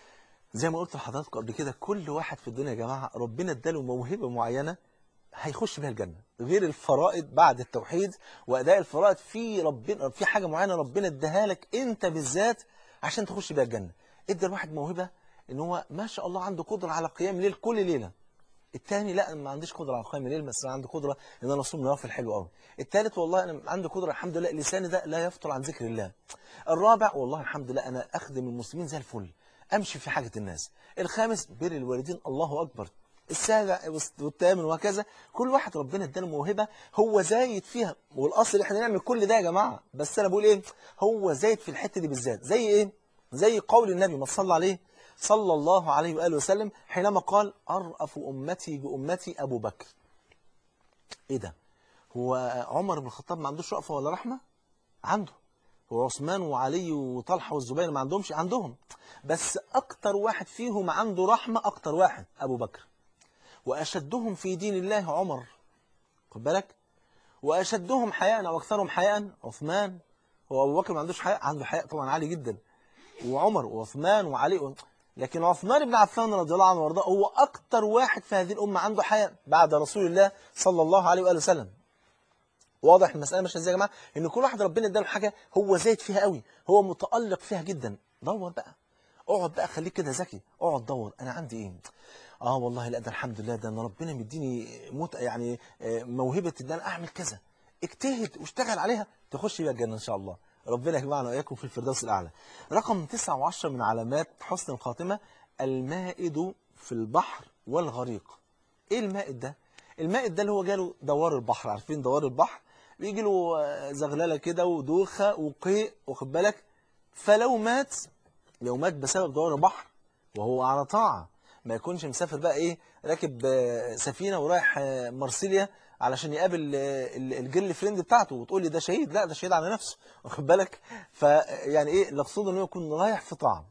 زي ما قلت لحضراتكم قبل كده كل واحد في الدنيا يا جماعة ربنا اداله موهبة معينة هيخش بيها الجنة غير الفرائض بعد التوحيد وأداء الفرائض في ربنا في حاجة معينة ربنا اداها لك أنت بالذات عشان تخش بيها الجنة ادى الواحد موهبة ان هو ما شاء الله عنده قدرة على قيام ليل كل ليلة التاني لا أنا ما عنديش قدرة على قيام الليل بس أنا عندي قدرة ان انا اصوم نوافل حلو قوي التالت والله انا عندي قدرة الحمد لله لساني ده لا يفطر عن ذكر الله الرابع والله الحمد لله انا اخدم المسلمين زي الفل امشي في حاجة الناس الخامس بر الوالدين الله اكبر السابع والثامن وهكذا كل واحد ربنا اداله موهبة هو زايد فيها والاصل احنا نعمل كل ده يا جماعة بس انا بقول ايه هو زايد في الحتة دي بالذات زي ايه زي قول النبي ما صلى عليه صلى الله عليه وآله وسلم حينما قال أرأف أمتي بأمتي أبو بكر ايه ده هو عمر بن الخطاب ما عندوش رأفة ولا رحمة عنده هو عثمان وعلي وطلحة والزبير ما عندهمش عندهم بس اكتر واحد فيهم عنده رحمة اكتر واحد ابو بكر واشدهم في دين الله عمر خد بالك واشدهم حياء او اكثرهم حياء عثمان هو ابو بكر ما عندوش حياء عنده حياء طبعا عالي جدا وعمر وعثمان وعلي و... لكن عثمان بن عفان رضي الله عنه وارضاه هو اكتر واحد في هذه الامه عنده حياء بعد رسول الله صلى الله عليه واله وسلم واضح المساله ماشيه ازاي يا جماعه ان كل واحد ربنا اداله حاجه هو زايد فيها قوي هو متالق فيها جدا دور بقى اقعد بقى خليك كده ذكي اقعد دور انا عندي ايه اه والله لا ده الحمد لله ده انا ربنا مديني مت يعني آه، موهبه ان انا اعمل كذا اجتهد واشتغل عليها تخش بيها الجنه ان شاء الله ربنا يجمعنا واياكم في الفردوس الاعلى رقم 9 و10 من علامات حسن الخاتمه المائد في البحر والغريق ايه المائد ده المائد ده اللي هو جاله دوار البحر عارفين دوار البحر بيجي له آه، زغلله كده ودوخه وقيء واخد بالك فلو مات لو مات بسبب دوار البحر وهو على طاعة ما يكونش مسافر بقى ايه راكب آه، سفينة ورايح آه، مرسيليا علشان يقابل آه، ال- الجيرل فريند بتاعته وتقول لي ده شهيد لا ده شهيد على نفسه واخد بالك فيعني ايه المقصود انه يكون رايح في طاعة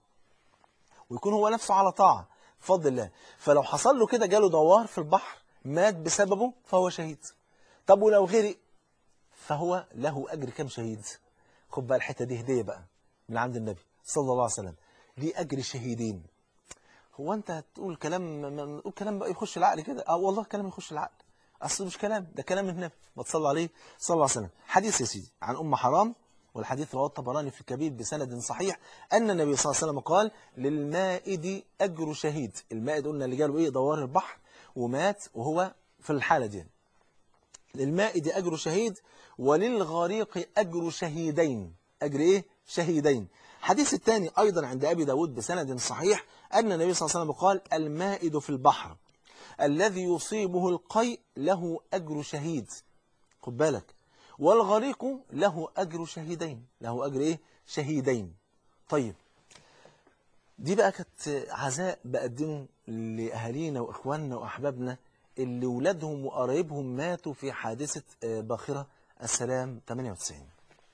ويكون هو نفسه على طاعة بفضل الله فلو حصل له كده جاله دوار في البحر مات بسببه فهو شهيد طب ولو غرق فهو له أجر كم شهيد خد بقى الحتة دي هدية بقى من عند النبي صلى الله عليه وسلم ليه أجر شهيدين هو أنت هتقول كلام ما- ما- تقول كلام بقى يخش العقل كده اه والله كلام يخش العقل أصل مش كلام ده كلام النبي ما تصلى عليه صلى الله عليه وسلم حديث يا سيدي عن أم حرام والحديث رواه الطبراني في الكبير بسند صحيح أن النبي صلى الله عليه وسلم قال للمائد أجر شهيد المائد قلنا اللي جاله إيه دوار البحر ومات وهو في الحالة دي للمائد أجر شهيد وللغريق أجر شهيدين أجر إيه؟ شهيدين حديث الثاني أيضا عند أبي داود بسند صحيح أن النبي صلى الله عليه وسلم قال المائد في البحر الذي يصيبه القيء له أجر شهيد خد بالك والغريق له أجر شهيدين له أجر إيه؟ شهيدين طيب دي بقى كانت عزاء بقدمه لأهالينا وإخواننا وأحبابنا اللي ولادهم وقرايبهم ماتوا في حادثة آه، باخرة السلام 98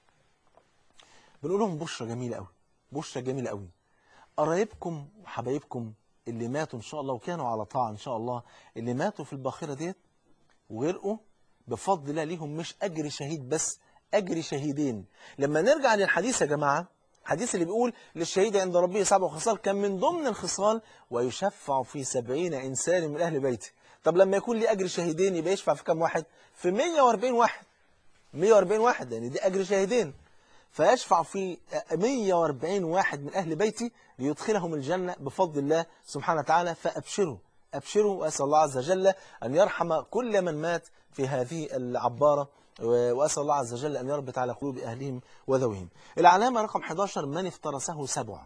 بنقول لهم بشرة جميلة قوي بشرة جميلة قوي قرايبكم وحبايبكم اللي ماتوا إن شاء الله وكانوا على طاعة إن شاء الله اللي ماتوا في الباخرة ديت وغرقوا بفضل الله ليهم مش أجر شهيد بس أجر شهيدين لما نرجع للحديث يا جماعة الحديث اللي بيقول للشهيد عند ربه سبع خصال كان من ضمن الخصال ويشفع في سبعين إنسان من أهل بيته طب لما يكون لي أجر شهيدين يبقى يشفع في كم واحد في 140 واحد 140 واحد يعني دي أجر شهيدين فيشفع في 140 واحد من أهل بيتي ليدخلهم الجنة بفضل الله سبحانه وتعالى فأبشروا أبشروا وأسأل الله عز وجل أن يرحم كل من مات في هذه العبارة و- وأسأل الله عز وجل أن يربط على قلوب أهلهم وذويهم العلامة رقم 11 من افترسه سبع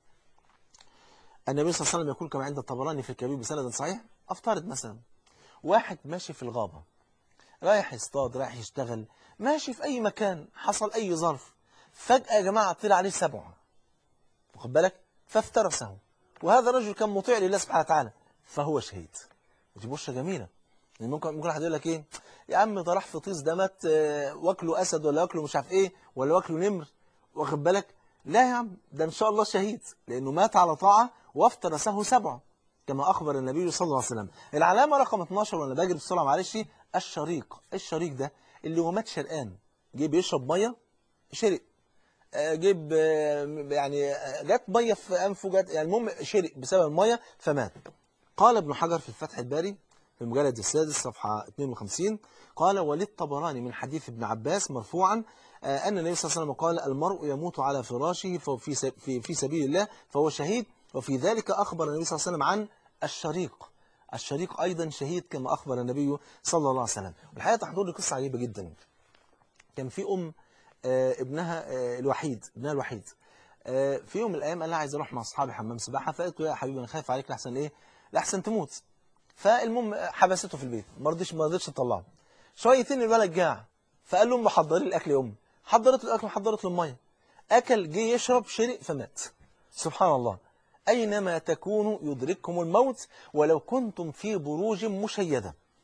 النبي صلى الله عليه وسلم يقول كما عند الطبراني في الكبير بسند صحيح أفترض مثلا واحد ماشي في الغابة رايح يصطاد رايح يشتغل ماشي في أي مكان حصل أي ظرف فجأة يا جماعة طلع عليه سبع واخد بالك فافترسه وهذا الرجل كان مطيع لله سبحانه وتعالى فهو شهيد ودي بشرة جميلة يعني ممكن ممكن حد يقول لك ايه يا عم ده راح في طيس ده مات آه، واكله اسد ولا واكله مش عارف ايه ولا واكله نمر واخد بالك لا يا عم ده ان شاء الله شهيد لانه مات على طاعه وافترسه سبع كما اخبر النبي صلى الله عليه وسلم العلامه رقم 12 وانا بجري بسرعه معلش الشريق الشريق ده اللي هو مات شرقان جه بيشرب ميه شرق آه، جيب آه، يعني آه، جت ميه في انفه جت يعني المهم شرق بسبب الميه فمات قال ابن حجر في الفتح الباري في المجلد السادس صفحة 52 قال وللطبراني من حديث ابن عباس مرفوعا آه، أن النبي صلى الله عليه وسلم قال المرء يموت على فراشه فهو في س- في في سبيل الله فهو شهيد وفي ذلك أخبر النبي صلى الله عليه وسلم عن الشريق الشريق أيضا شهيد كما أخبر النبي صلى الله عليه وسلم والحقيقة تحضر لي قصة عجيبة جدا كان في أم آه، ابنها آه، الوحيد ابنها الوحيد آه، في يوم من الأيام قال لها عايز أروح مع أصحابي حمام سباحة فقالت له يا حبيبي أنا خايف عليك لحسن إيه لحسن تموت فالمهم حبسته في البيت ما رضيش ما رضيتش تطلعه شويتين الولد جاع فقال لهم حضري لي الاكل يا امي حضرت له الاكل وحضرت له الميه اكل جه يشرب شرق فمات سبحان الله اينما تكونوا يدرككم الموت ولو كنتم في بروج مشيده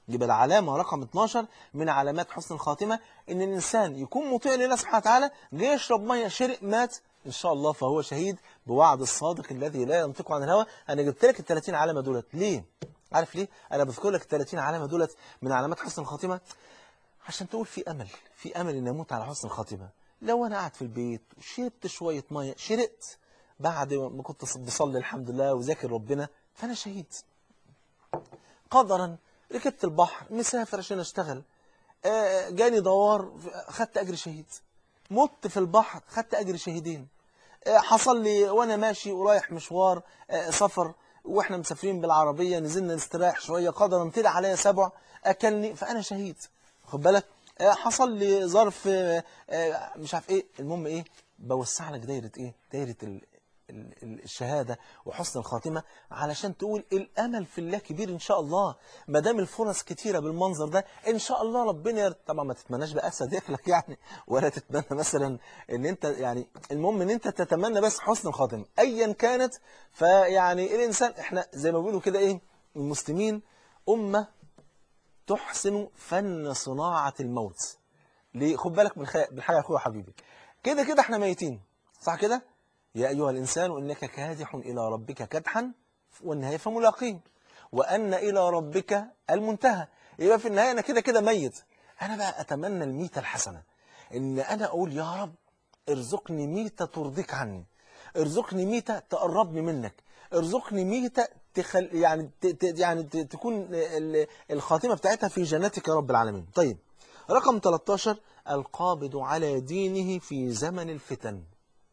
يبقى العلامة رقم 12 من علامات حسن الخاتمة إن الإنسان يكون مطيع لله سبحانه وتعالى جه يشرب مية شرق مات إن شاء الله فهو شهيد بوعد الصادق الذي لا ينطق عن الهوى أنا جبت لك ال 30 علامة دولت ليه؟ عارف ليه؟ أنا بذكر لك ال 30 علامة دولت من علامات حسن الخاتمة عشان تقول في أمل في أمل إن أموت على حسن الخاتمة لو أنا قاعد في البيت وشربت شوية مية شرقت بعد ما كنت بصلي الحمد لله وذاكر ربنا فأنا شهيد قدرا ركبت البحر مسافر عشان اشتغل آه، جاني دوار خدت اجر شهيد مت في البحر خدت اجر شهيدين آه، حصل لي وانا ماشي ورايح مشوار آه، سفر واحنا مسافرين بالعربيه نزلنا نستريح شويه قدرا طلع عليا سبع اكلني فانا شهيد خد بالك آه، حصل لي ظرف آه، آه، مش عارف ايه المهم ايه بوسع لك دايره ايه دايره ال- ال- ال- الشهادة وحسن الخاتمة علشان تقول الأمل في الله كبير إن شاء الله ما دام الفرص كتيرة بالمنظر ده إن شاء الله ربنا ير- طبعا ما تتمناش بقى أسد ياكلك يعني ولا تتمنى مثلا إن أنت يعني المهم إن أنت تتمنى بس حسن الخاتمة أيا كانت فيعني الإنسان إحنا زي ما بيقولوا كده إيه المسلمين أمة تحسن فن صناعة الموت ليه خد بالك من الخ- بالحاجة يا أخويا حبيبي كده كده إحنا ميتين صح كده يا أيها الإنسان إنك كادح إلى ربك كدحا والنهاية فملاقيه وأن إلى ربك المنتهى يبقى في النهاية أنا كده كده ميت أنا بقى أتمنى الميتة الحسنة إن أنا أقول يا رب ارزقني ميتة ترضيك عني ارزقني ميتة تقربني منك ارزقني ميتة تخل يعني ت... ت... يعني ت... تكون ال- الخاتمة بتاعتها في جنتك يا رب العالمين طيب رقم 13 القابض على دينه في زمن الفتن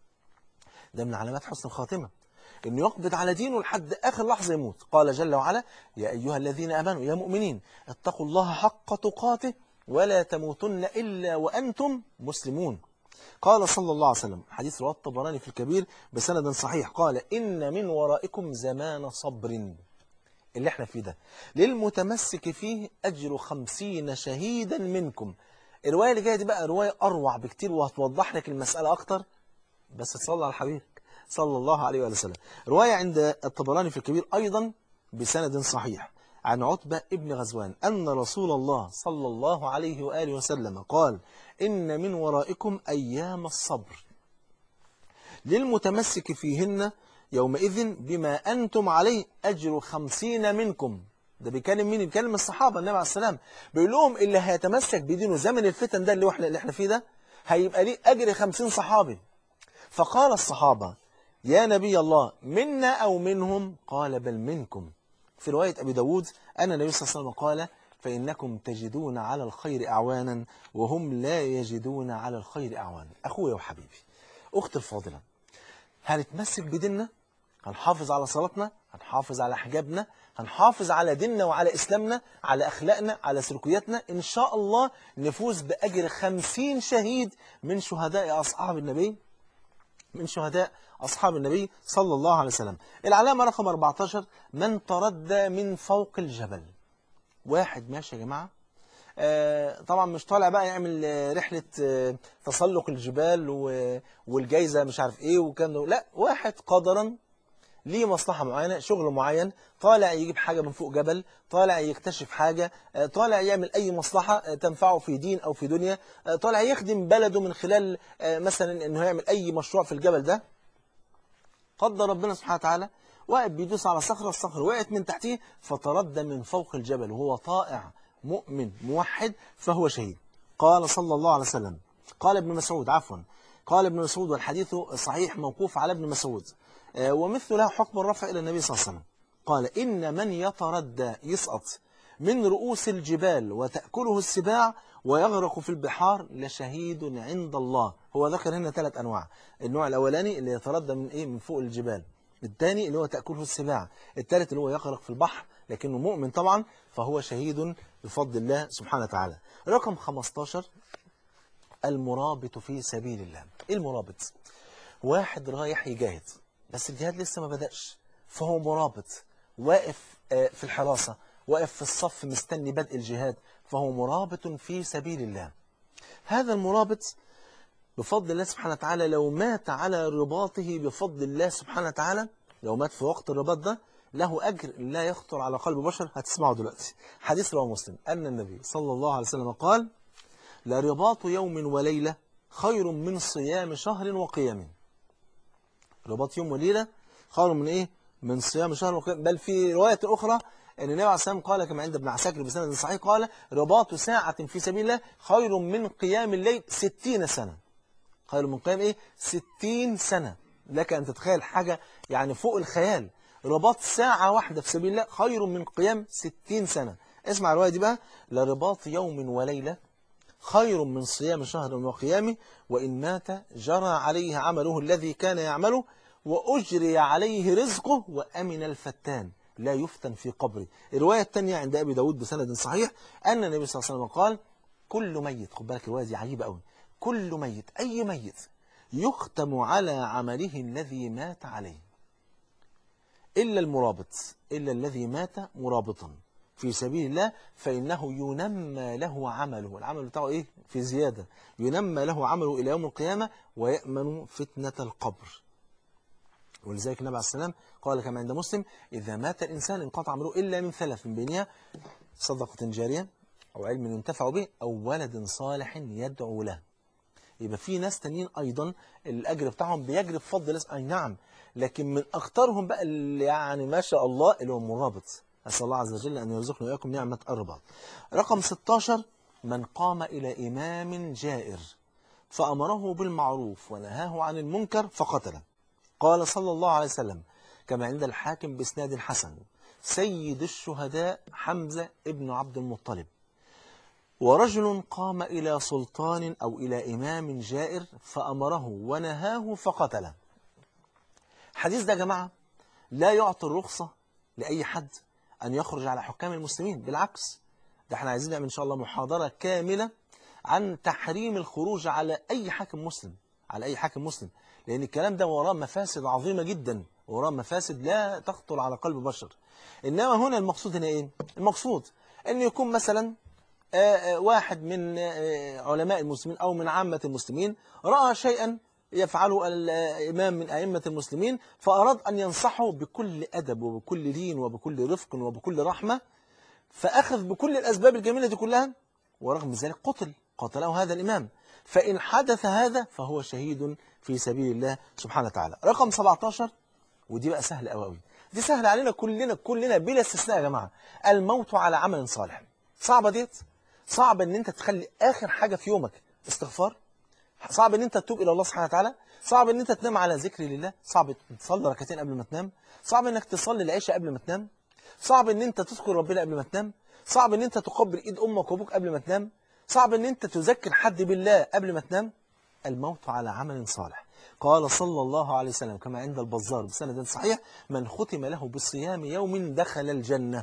ده من علامات حسن الخاتمة انه يقبض على دينه لحد آخر لحظة يموت قال جل وعلا يا أيها الذين آمنوا يا مؤمنين اتقوا الله حق تقاته ولا تموتن إلا وأنتم مسلمون قال صلى الله عليه وسلم حديث رواه الطبراني في الكبير بسند صحيح قال إن من ورائكم زمان صبر اللي احنا فيه ده للمتمسك فيه أجر خمسين شهيدا منكم الرواية اللي جاية دي بقى رواية أروع بكتير وهتوضح لك المسألة أكتر بس تصلى على حبيبك صلى الله عليه وآله وسلم رواية عند الطبراني في الكبير أيضا بسند صحيح عن عتبة ابن غزوان أن رسول الله صلى الله عليه وآله وسلم قال إن من ورائكم أيام الصبر للمتمسك فيهن يومئذ بما أنتم عليه أجر خمسين منكم ده بيكلم مين بيكلم الصحابة النبي عليه السلام بيقول لهم اللي هيتمسك بدينه زمن الفتن ده اللي احنا اللي احنا فيه ده هيبقى ليه أجر خمسين صحابي فقال الصحابة يا نبي الله منا أو منهم قال بل منكم في رواية أبي داود أن النبي صلى الله عليه وسلم قال فإنكم تجدون على الخير أعوانا وهم لا يجدون على الخير أعوانا أخويا وحبيبي أختي الفاضلة هنتمسك بديننا هنحافظ على صلاتنا هنحافظ على حجابنا هنحافظ على ديننا وعلى إسلامنا على أخلاقنا على سلوكياتنا إن شاء الله نفوز بأجر خمسين شهيد من شهداء أصحاب النبي من شهداء أصحاب النبي صلى الله عليه وسلم العلامة رقم 14 من تردى من فوق الجبل واحد ماشي يا جماعة آه، طبعا مش طالع بقى يعمل آه، رحلة آه، تسلق الجبال و- والجايزة مش عارف ايه وكان ده لا واحد قدرا ليه مصلحة معينة شغل معين طالع يجيب حاجة من فوق جبل طالع يكتشف حاجة آه، طالع يعمل أي مصلحة آه، تنفعه في دين أو في دنيا آه، طالع يخدم بلده من خلال آه، مثلا أنه يعمل أي مشروع في الجبل ده قدر ربنا سبحانه وتعالى واقف بيدوس على صخرة الصخرة وقعت من تحتيه فتردى من فوق الجبل وهو طائع مؤمن موحد فهو شهيد قال صلى الله عليه وسلم قال ابن مسعود عفوا قال ابن مسعود والحديث صحيح موقوف على ابن مسعود آه، ومثل له حكم الرفع إلى النبي صلى الله عليه وسلم قال إن من يتردى يسقط من رؤوس الجبال وتأكله السباع ويغرق في البحار لشهيد عند الله هو ذكر هنا ثلاث أنواع النوع الأولاني اللي يتردى من إيه من فوق الجبال الثاني اللي هو تأكله السباع الثالث اللي هو يغرق في البحر لكنه مؤمن طبعا فهو شهيد بفضل الله سبحانه وتعالى رقم 15 المرابط في سبيل الله ايه المرابط واحد رايح يجاهد بس الجهاد لسه ما بدأش فهو مرابط واقف آه، في الحراسة واقف في الصف مستني بدء الجهاد فهو مرابط في سبيل الله هذا المرابط بفضل الله سبحانه وتعالى لو مات على رباطه بفضل الله سبحانه وتعالى لو مات في وقت الرباط ده له أجر لا يخطر على قلب بشر هتسمعه دلوقتي حديث رواه مسلم أن النبي صلى الله عليه وسلم قال لرباط يوم وليلة خير من صيام شهر وقيام رباط يوم وليلة خير من إيه؟ من صيام شهر وقيام بل في رواية أخرى أن النبي عليه الصلاة والسلام قال كما عند ابن عساكر بسند صحيح قال رباط ساعة في سبيل الله خير من قيام الليل ستين سنة خير من قيام إيه؟ ستين سنة لك أن تتخيل حاجة يعني فوق الخيال رباط ساعة واحدة في سبيل الله خير من قيام ستين سنة اسمع الرواية دي بقى لرباط يوم وليلة خير من صيام شهر وقيامه وإن مات جرى عليه عمله الذي كان يعمله وأجري عليه رزقه وأمن الفتان لا يفتن في قبره الرواية الثانية عند أبي داود بسند صحيح أن النبي صلى الله عليه وسلم قال كل ميت خد بالك الرواية دي عجيبة قوي كل ميت أي ميت يختم على عمله الذي مات عليه إلا المرابط إلا الذي مات مرابطا في سبيل الله فإنه ينمى له عمله العمل بتاعه إيه؟ في زيادة ينمى له عمله إلى يوم القيامة ويأمن فتنة القبر ولذلك النبي عليه السلام قال كما عند مسلم إذا مات الإنسان انقطع عمله إلا من ثلاث من بينها صدقة جارية أو علم ينتفع به أو ولد صالح يدعو له يبقى في ناس تانيين أيضا الأجر بتاعهم بيجري بفضل الله أي نعم لكن من أكثرهم بقى اللي يعني ما شاء الله اللي هو مرابط أسأل الله عز وجل أن يرزقنا وإياكم نعمة الرباط رقم 16 من قام إلى إمام جائر فأمره بالمعروف ونهاه عن المنكر فقتله قال صلى الله عليه وسلم كما عند الحاكم بإسناد حسن سيد الشهداء حمزة ابن عبد المطلب ورجل قام إلى سلطان أو إلى إمام جائر فأمره ونهاه فقتله حديث ده يا جماعة لا يعطي الرخصة لأي حد أن يخرج على حكام المسلمين بالعكس ده احنا عايزين نعمل إن شاء الله محاضرة كاملة عن تحريم الخروج على أي حاكم مسلم على أي حاكم مسلم لأن الكلام ده وراه مفاسد عظيمة جدا وراه مفاسد لا تخطر على قلب بشر إنما هنا المقصود هنا إيه؟ المقصود أن يكون مثلا واحد من علماء المسلمين أو من عامة المسلمين رأى شيئا يفعله الإمام من أئمة المسلمين فأراد أن ينصحه بكل أدب وبكل لين وبكل رفق وبكل رحمة فأخذ بكل الأسباب الجميلة دي كلها ورغم ذلك قتل قتله هذا الإمام فإن حدث هذا فهو شهيد في سبيل الله سبحانه وتعالى رقم 17 ودي بقى سهل قوي قوي دي سهل علينا كلنا كلنا بلا استثناء يا جماعة الموت على عمل صالح صعبة ديت صعب ان انت تخلي اخر حاجة في يومك استغفار صعب ان انت تتوب الى الله سبحانه وتعالى صعب ان انت تنام على ذكر لله صعب تصلي ركعتين قبل ما تنام صعب انك تصلي العشاء قبل ما تنام صعب ان انت تذكر ربنا قبل ما تنام صعب ان انت تقبل ايد امك وابوك قبل ما تنام صعب ان انت تذكر حد بالله قبل ما تنام الموت على عمل صالح قال صلى الله عليه وسلم كما عند البزار بسند صحيح من ختم له بالصيام يوم دخل الجنة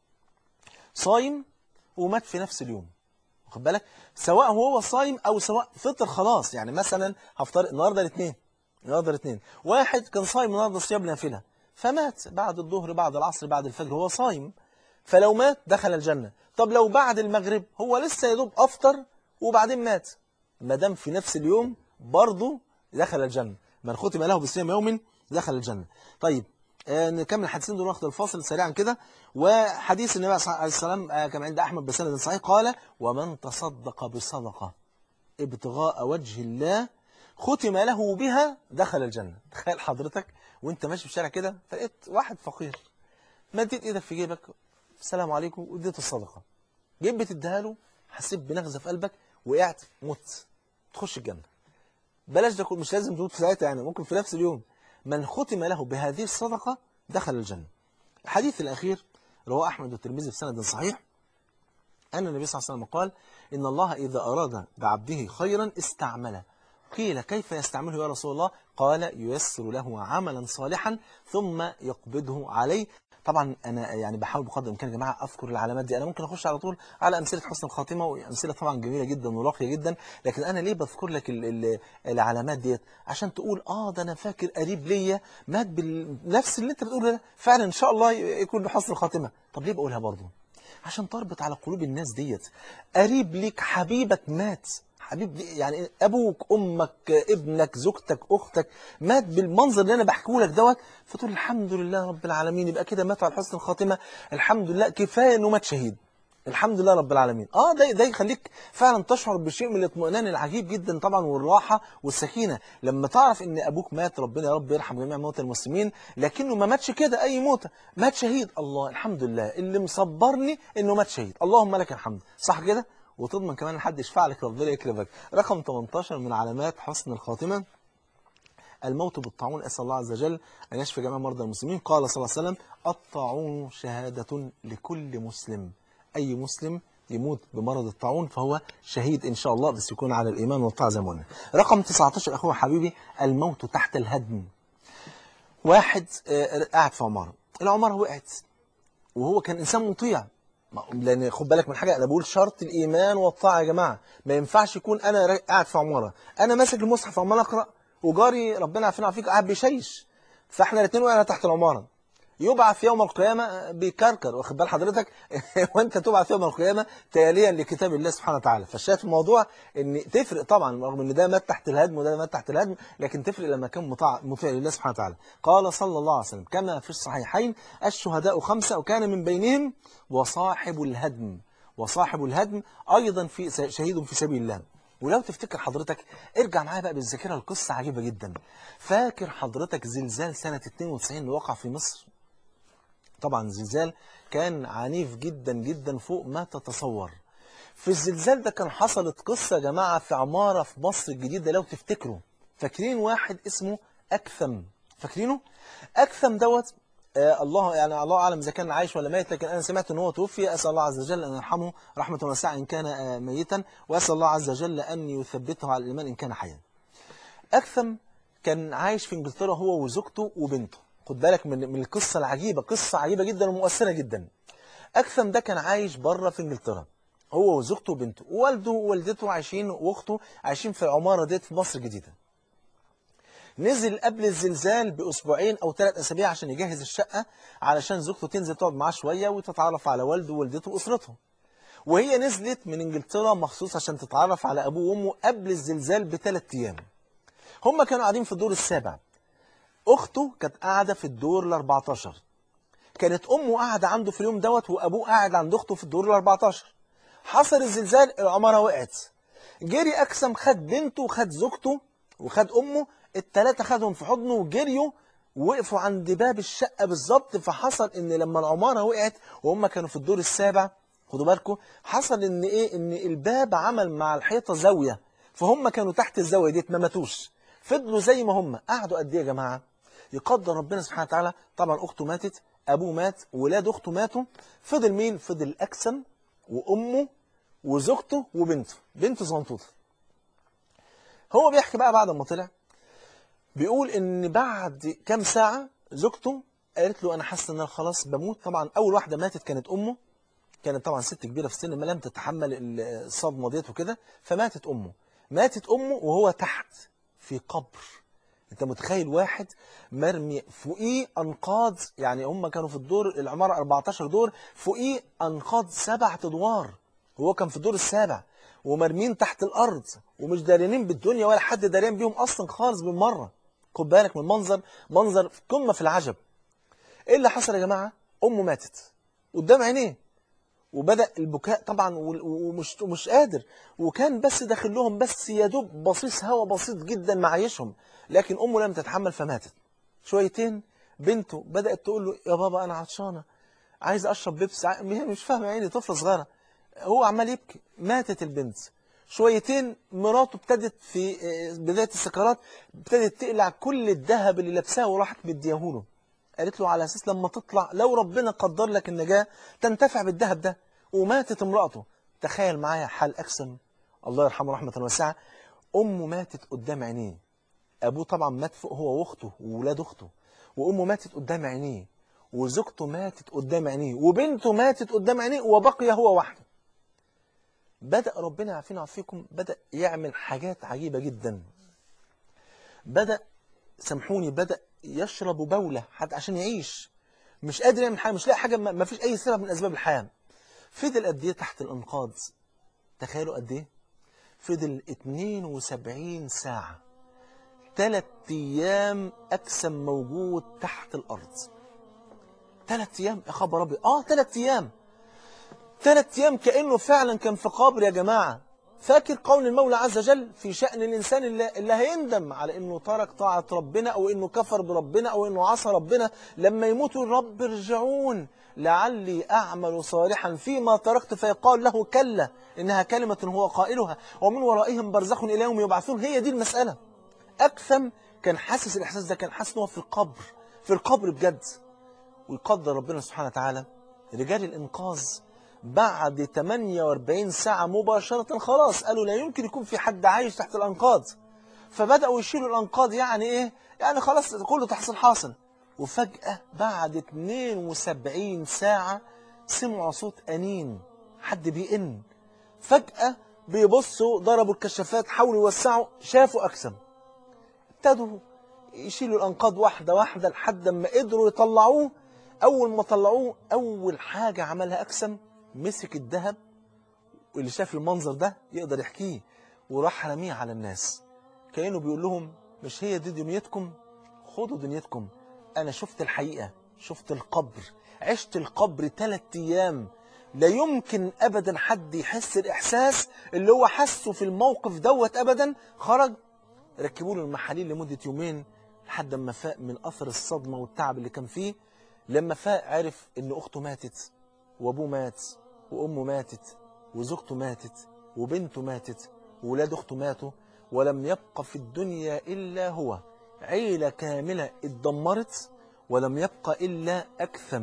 صايم ومات في نفس اليوم واخد بالك سواء هو صايم او سواء فطر خلاص يعني مثلا هفترض النهارده الاثنين النهارده الاثنين واحد كان صايم النهارده صيام نافله فمات بعد الظهر بعد العصر بعد الفجر هو صايم فلو مات دخل الجنة طب لو بعد المغرب هو لسه يدوب افطر وبعدين مات ما دام في نفس اليوم برضه دخل الجنة من ختم له بصيام يوم دخل الجنة طيب آه نكمل الحديثين دول واخد الفاصل سريعا كده وحديث النبي عليه السلام آه كما عند أحمد بسند صحيح قال ومن تصدق بصدقة ابتغاء وجه الله ختم له بها دخل الجنة تخيل حضرتك وانت ماشي في الشارع كده فلقيت واحد فقير مديت ايدك في جيبك السلام عليكم واديته الصدقة جيت بتديها له حسيت بنغزة في قلبك وقعت مت تخش الجنة بلاش ده مش لازم تموت في ساعتها يعني ممكن في نفس اليوم من ختم له بهذه الصدقة دخل الجنة الحديث الأخير رواه أحمد والترمذي بسند صحيح أن النبي صلى الله عليه وسلم قال إن الله إذا أراد بعبده خيرا استعمله قيل كيف يستعمله يا رسول الله قال ييسر له عملا صالحا ثم يقبضه عليه طبعا انا يعني بحاول بقدر الامكان يا جماعه اذكر العلامات دي انا ممكن اخش على طول على امثله حسن الخاتمه وامثله طبعا جميله جدا وراقيه جدا لكن انا ليه بذكر لك ال ال العلامات ديت عشان تقول اه ده انا فاكر قريب ليا مات بنفس اللي انت بتقوله ده فعلا ان شاء الله يكون له حسن الخاتمه طب ليه بقولها برضه عشان تربط على قلوب الناس ديت قريب ليك حبيبك مات حبيب دي يعني ابوك امك ابنك زوجتك اختك مات بالمنظر اللي انا بحكيه لك دوت فتقول الحمد لله رب العالمين يبقى كده مات على حسن الخاتمه الحمد لله كفايه انه مات شهيد الحمد لله رب العالمين اه ده ده يخليك فعلا تشعر بشيء من الاطمئنان العجيب جدا طبعا والراحه والسكينه لما تعرف ان ابوك مات ربنا يا رب يرحم جميع موتى المسلمين لكنه ما ماتش كده اي موته مات شهيد الله الحمد لله اللي مصبرني انه مات شهيد اللهم لك الحمد صح كده وتضمن كمان ان حد يشفع لك ربنا يكرمك رقم 18 من علامات حسن الخاتمه الموت بالطاعون أسأل الله عز وجل أن يشفي جميع مرضى المسلمين قال صلى الله عليه وسلم الطاعون شهادة لكل مسلم أي مسلم يموت بمرض الطاعون فهو شهيد إن شاء الله بس يكون على الإيمان والطاعة زي ما قلنا رقم 19 أخوة حبيبي الموت تحت الهدم واحد آه، قاعد في عمارة العمارة وقعت وهو كان إنسان مطيع ما- لان خد بالك من حاجه انا بقول شرط الايمان والطاعه يا جماعه ما ينفعش يكون انا را- قاعد في عماره انا ماسك المصحف عمال اقرا وجاري ربنا يعافينا ويعافيك قاعد بيشيش فاحنا الاثنين وقعنا تحت العماره يبعث يوم القيامة بيكركر واخد بال حضرتك وانت تبعث يوم القيامة تاليا لكتاب الله سبحانه وتعالى فالشاهد في الموضوع ان تفرق طبعا رغم ان ده مات تحت الهدم وده مات تحت الهدم لكن تفرق لما كان مطاع مطيع لله سبحانه وتعالى قال صلى الله عليه وسلم كما في الصحيحين الشهداء خمسة وكان من بينهم وصاحب الهدم وصاحب الهدم ايضا في شهيد في سبيل الله ولو تفتكر حضرتك ارجع معايا بقى بالذاكره القصه عجيبه جدا فاكر حضرتك زلزال سنه 92 اللي وقع في مصر طبعا زلزال كان عنيف جدا جدا فوق ما تتصور في الزلزال ده كان حصلت قصة يا جماعة في عمارة في مصر الجديدة لو تفتكروا فاكرين واحد اسمه أكثم فاكرينه؟ أكثم دوت آه الله يعني الله أعلم إذا كان عايش ولا ميت لكن أنا سمعت إن هو توفي أسأل الله عز وجل أن يرحمه رحمة واسعة إن كان آه ميتا وأسأل الله عز وجل أن يثبته على الإيمان إن كان حيا أكثم كان عايش في إنجلترا هو وزوجته وبنته خد بالك من من القصة العجيبة قصة عجيبة جدا ومؤثرة جدا أكثم ده كان عايش بره في إنجلترا هو وزوجته وبنته ووالده ووالدته عايشين واخته عايشين في العمارة ديت في مصر الجديدة نزل قبل الزلزال بأسبوعين أو ثلاث أسابيع عشان يجهز الشقة علشان زوجته تنزل تقعد معاه شوية وتتعرف على والده ووالدته وأسرته وهي نزلت من إنجلترا مخصوص عشان تتعرف على أبوه وأمه قبل الزلزال بثلاث أيام هم كانوا قاعدين في الدور السابع أخته كانت قاعدة في الدور ال 14 كانت أمه قاعدة عنده في اليوم دوت وأبوه قاعد عند أخته في الدور ال 14 حصل الزلزال العمارة وقعت جري أكسم خد بنته وخد زوجته وخد أمه التلاتة خدهم في حضنه وجريوا وقفوا عند باب الشقة بالظبط فحصل إن لما العمارة وقعت وهم كانوا في الدور السابع خدوا بالكم حصل إن إيه إن الباب عمل مع الحيطة زاوية فهم كانوا تحت الزاوية ديت ما ماتوش فضلوا زي ما هم قعدوا قد إيه يا جماعة يقدر ربنا سبحانه وتعالى طبعا أخته ماتت أبوه مات ولاد أخته ماتوا فضل مين فضل أكسم وأمه وزوجته وبنته بنته زنطوطة هو بيحكي بقى بعد ما طلع بيقول ان بعد كام ساعة زوجته قالت له انا حاسه ان انا خلاص بموت طبعا اول واحدة ماتت كانت امه كانت طبعا ست كبيرة في السن ما لم تتحمل الصدمة ديت وكده فماتت امه ماتت امه وهو تحت في قبر انت متخيل واحد مرمي فوقيه انقاض يعني هم كانوا في الدور العمارة 14 دور فوقيه انقاض سبع ادوار وهو كان في الدور السابع ومرمين تحت الارض ومش دارينين بالدنيا ولا حد دارين بيهم اصلا خالص بالمره خد بالك من منظر منظر قمه في العجب ايه اللي حصل يا جماعه امه ماتت قدام عينيه وبدا البكاء طبعا ومش ومش قادر وكان بس داخل لهم بس يا دوب بصيص هوا بسيط جدا معيشهم لكن امه لم تتحمل فماتت شويتين بنته بدات تقول له يا بابا انا عطشانه عايز اشرب بيبسي هي مش فاهمه عيني طفله صغيره هو عمال يبكي ماتت البنت شويتين مراته ابتدت في بداية السكرات ابتدت تقلع كل الذهب اللي لابساه وراحت مديهوله قالت له على أساس لما تطلع لو ربنا قدر لك النجاة تنتفع بالذهب ده وماتت امرأته تخيل معايا حال أكسم الله يرحمه رحمة واسعة أمه ماتت قدام عينيه أبوه طبعا مات فوق هو وأخته وولاد أخته وأمه ماتت قدام عينيه وزوجته ماتت قدام عينيه وبنته ماتت قدام عينيه وبقي هو وحده بدأ ربنا يعافينا ويعافيكم بدأ يعمل حاجات عجيبة جدا بدأ سامحوني بدأ يشرب بولة حتى عشان يعيش مش قادر يعمل حاجة مش لاقي حاجة ما فيش أي سبب من أسباب الحياة فضل قد إيه تحت الإنقاذ تخيلوا قد إيه فضل 72 ساعة ثلاث أيام أجسم موجود تحت الأرض ثلاث أيام يا خبر أبيض آه ثلاث أيام ثلاث أيام كأنه فعلا كان في قبر يا جماعة فاكر قول المولى عز وجل في شأن الإنسان اللي, اللي هيندم على إنه ترك طاعة ربنا أو إنه كفر بربنا أو إنه عصى ربنا لما يموت يقول رب ارجعون لعلي أعمل صالحا فيما تركت فيقال له كلا إنها كلمة هو قائلها ومن ورائهم برزخ إلى يوم يبعثون هي دي المسألة أكثم كان حاسس الإحساس ده كان حاسس إن هو في القبر في القبر بجد ويقدر ربنا سبحانه وتعالى رجال الإنقاذ بعد 48 ساعة مباشرة خلاص قالوا لا يمكن يكون في حد عايش تحت الأنقاض فبدأوا يشيلوا الأنقاض يعني إيه؟ يعني خلاص كله تحصل حاصل وفجأة بعد 72 ساعة سمعوا صوت أنين حد بيئن فجأة بيبصوا ضربوا الكشافات حاولوا يوسعوا شافوا أكسم ابتدوا يشيلوا الأنقاض واحدة واحدة لحد ما قدروا يطلعوه أول ما طلعوه أول حاجة عملها أكسم مسك الذهب واللي شاف المنظر ده يقدر يحكيه وراح رميه على الناس كأنه بيقول لهم مش هي دي دنيتكم خدوا دنيتكم أنا شفت الحقيقة شفت القبر عشت القبر ثلاث أيام لا يمكن أبدا حد يحس الإحساس اللي هو حسه في الموقف دوت أبدا خرج ركبوا له المحاليل لمدة يومين لحد ما فاق من أثر الصدمة والتعب اللي كان فيه لما فاق عرف إن أخته ماتت وأبوه مات وأمه ماتت وزوجته ماتت وبنته ماتت وولاد أخته ماتوا ولم يبق في الدنيا إلا هو عيلة كاملة اتدمرت ولم يبق إلا أكثم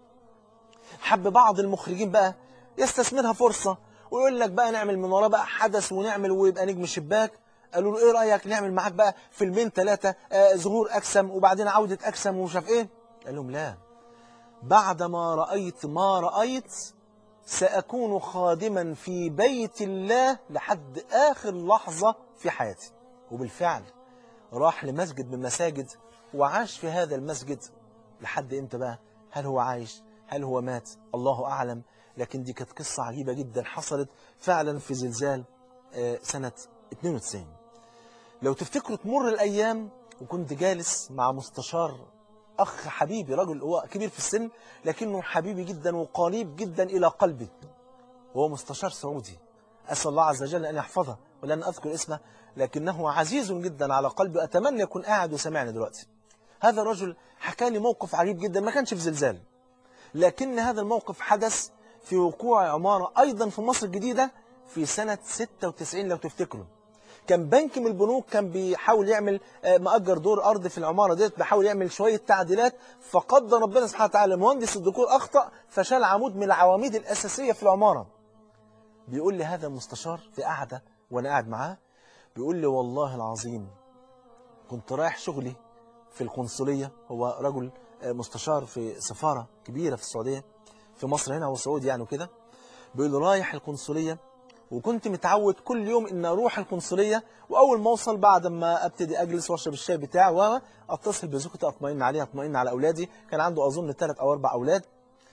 حب بعض المخرجين بقى يستثمرها فرصة ويقول لك بقى نعمل من وراه بقى حدث ونعمل ويبقى نجم شباك قالوا له ايه رأيك نعمل معاك بقى فيلمين ثلاثة آه ظهور أكسم وبعدين عودة أكسم ومش عارف ايه قال لهم لا بعد ما رأيت ما رأيت سأكون خادما في بيت الله لحد آخر لحظة في حياتي وبالفعل راح لمسجد من مساجد وعاش في هذا المسجد لحد امتى بقى هل هو عايش هل هو مات الله أعلم لكن دي كانت قصة عجيبة جدا حصلت فعلا في زلزال آه، سنة 92 لو تفتكروا تمر الأيام وكنت جالس مع مستشار أخ حبيبي رجل هو كبير في السن لكنه حبيبي جدا وقريب جدا إلى قلبي وهو مستشار سعودي أسأل الله عز وجل أن يحفظه ولن أذكر اسمه لكنه عزيز جدا على قلبي أتمنى يكون قاعد وسمعني دلوقتي هذا الرجل حكى لي موقف عجيب جدا ما كانش في زلزال لكن هذا الموقف حدث في وقوع عمارة أيضا في مصر الجديدة في سنة 96 لو تفتكروا كان بنك من البنوك كان بيحاول يعمل آه، مأجر دور أرض في العمارة ديت بيحاول يعمل شوية تعديلات فقدر ربنا سبحانه وتعالى مهندس الديكور أخطأ فشال عمود من العواميد الأساسية في العمارة بيقول لي هذا المستشار في قعدة وأنا قاعد معاه بيقول لي والله العظيم كنت رايح شغلي في القنصلية هو رجل آه، مستشار في سفارة كبيرة في السعودية في مصر هنا وسعودي يعني وكده بيقول لي رايح القنصلية وكنت متعود كل يوم ان اروح القنصليه واول ما اوصل بعد ما ابتدي اجلس واشرب الشاي بتاعي واتصل بزوجتي اطمئن عليها اطمئن على اولادي كان عنده اظن ثلاث او اربع اولاد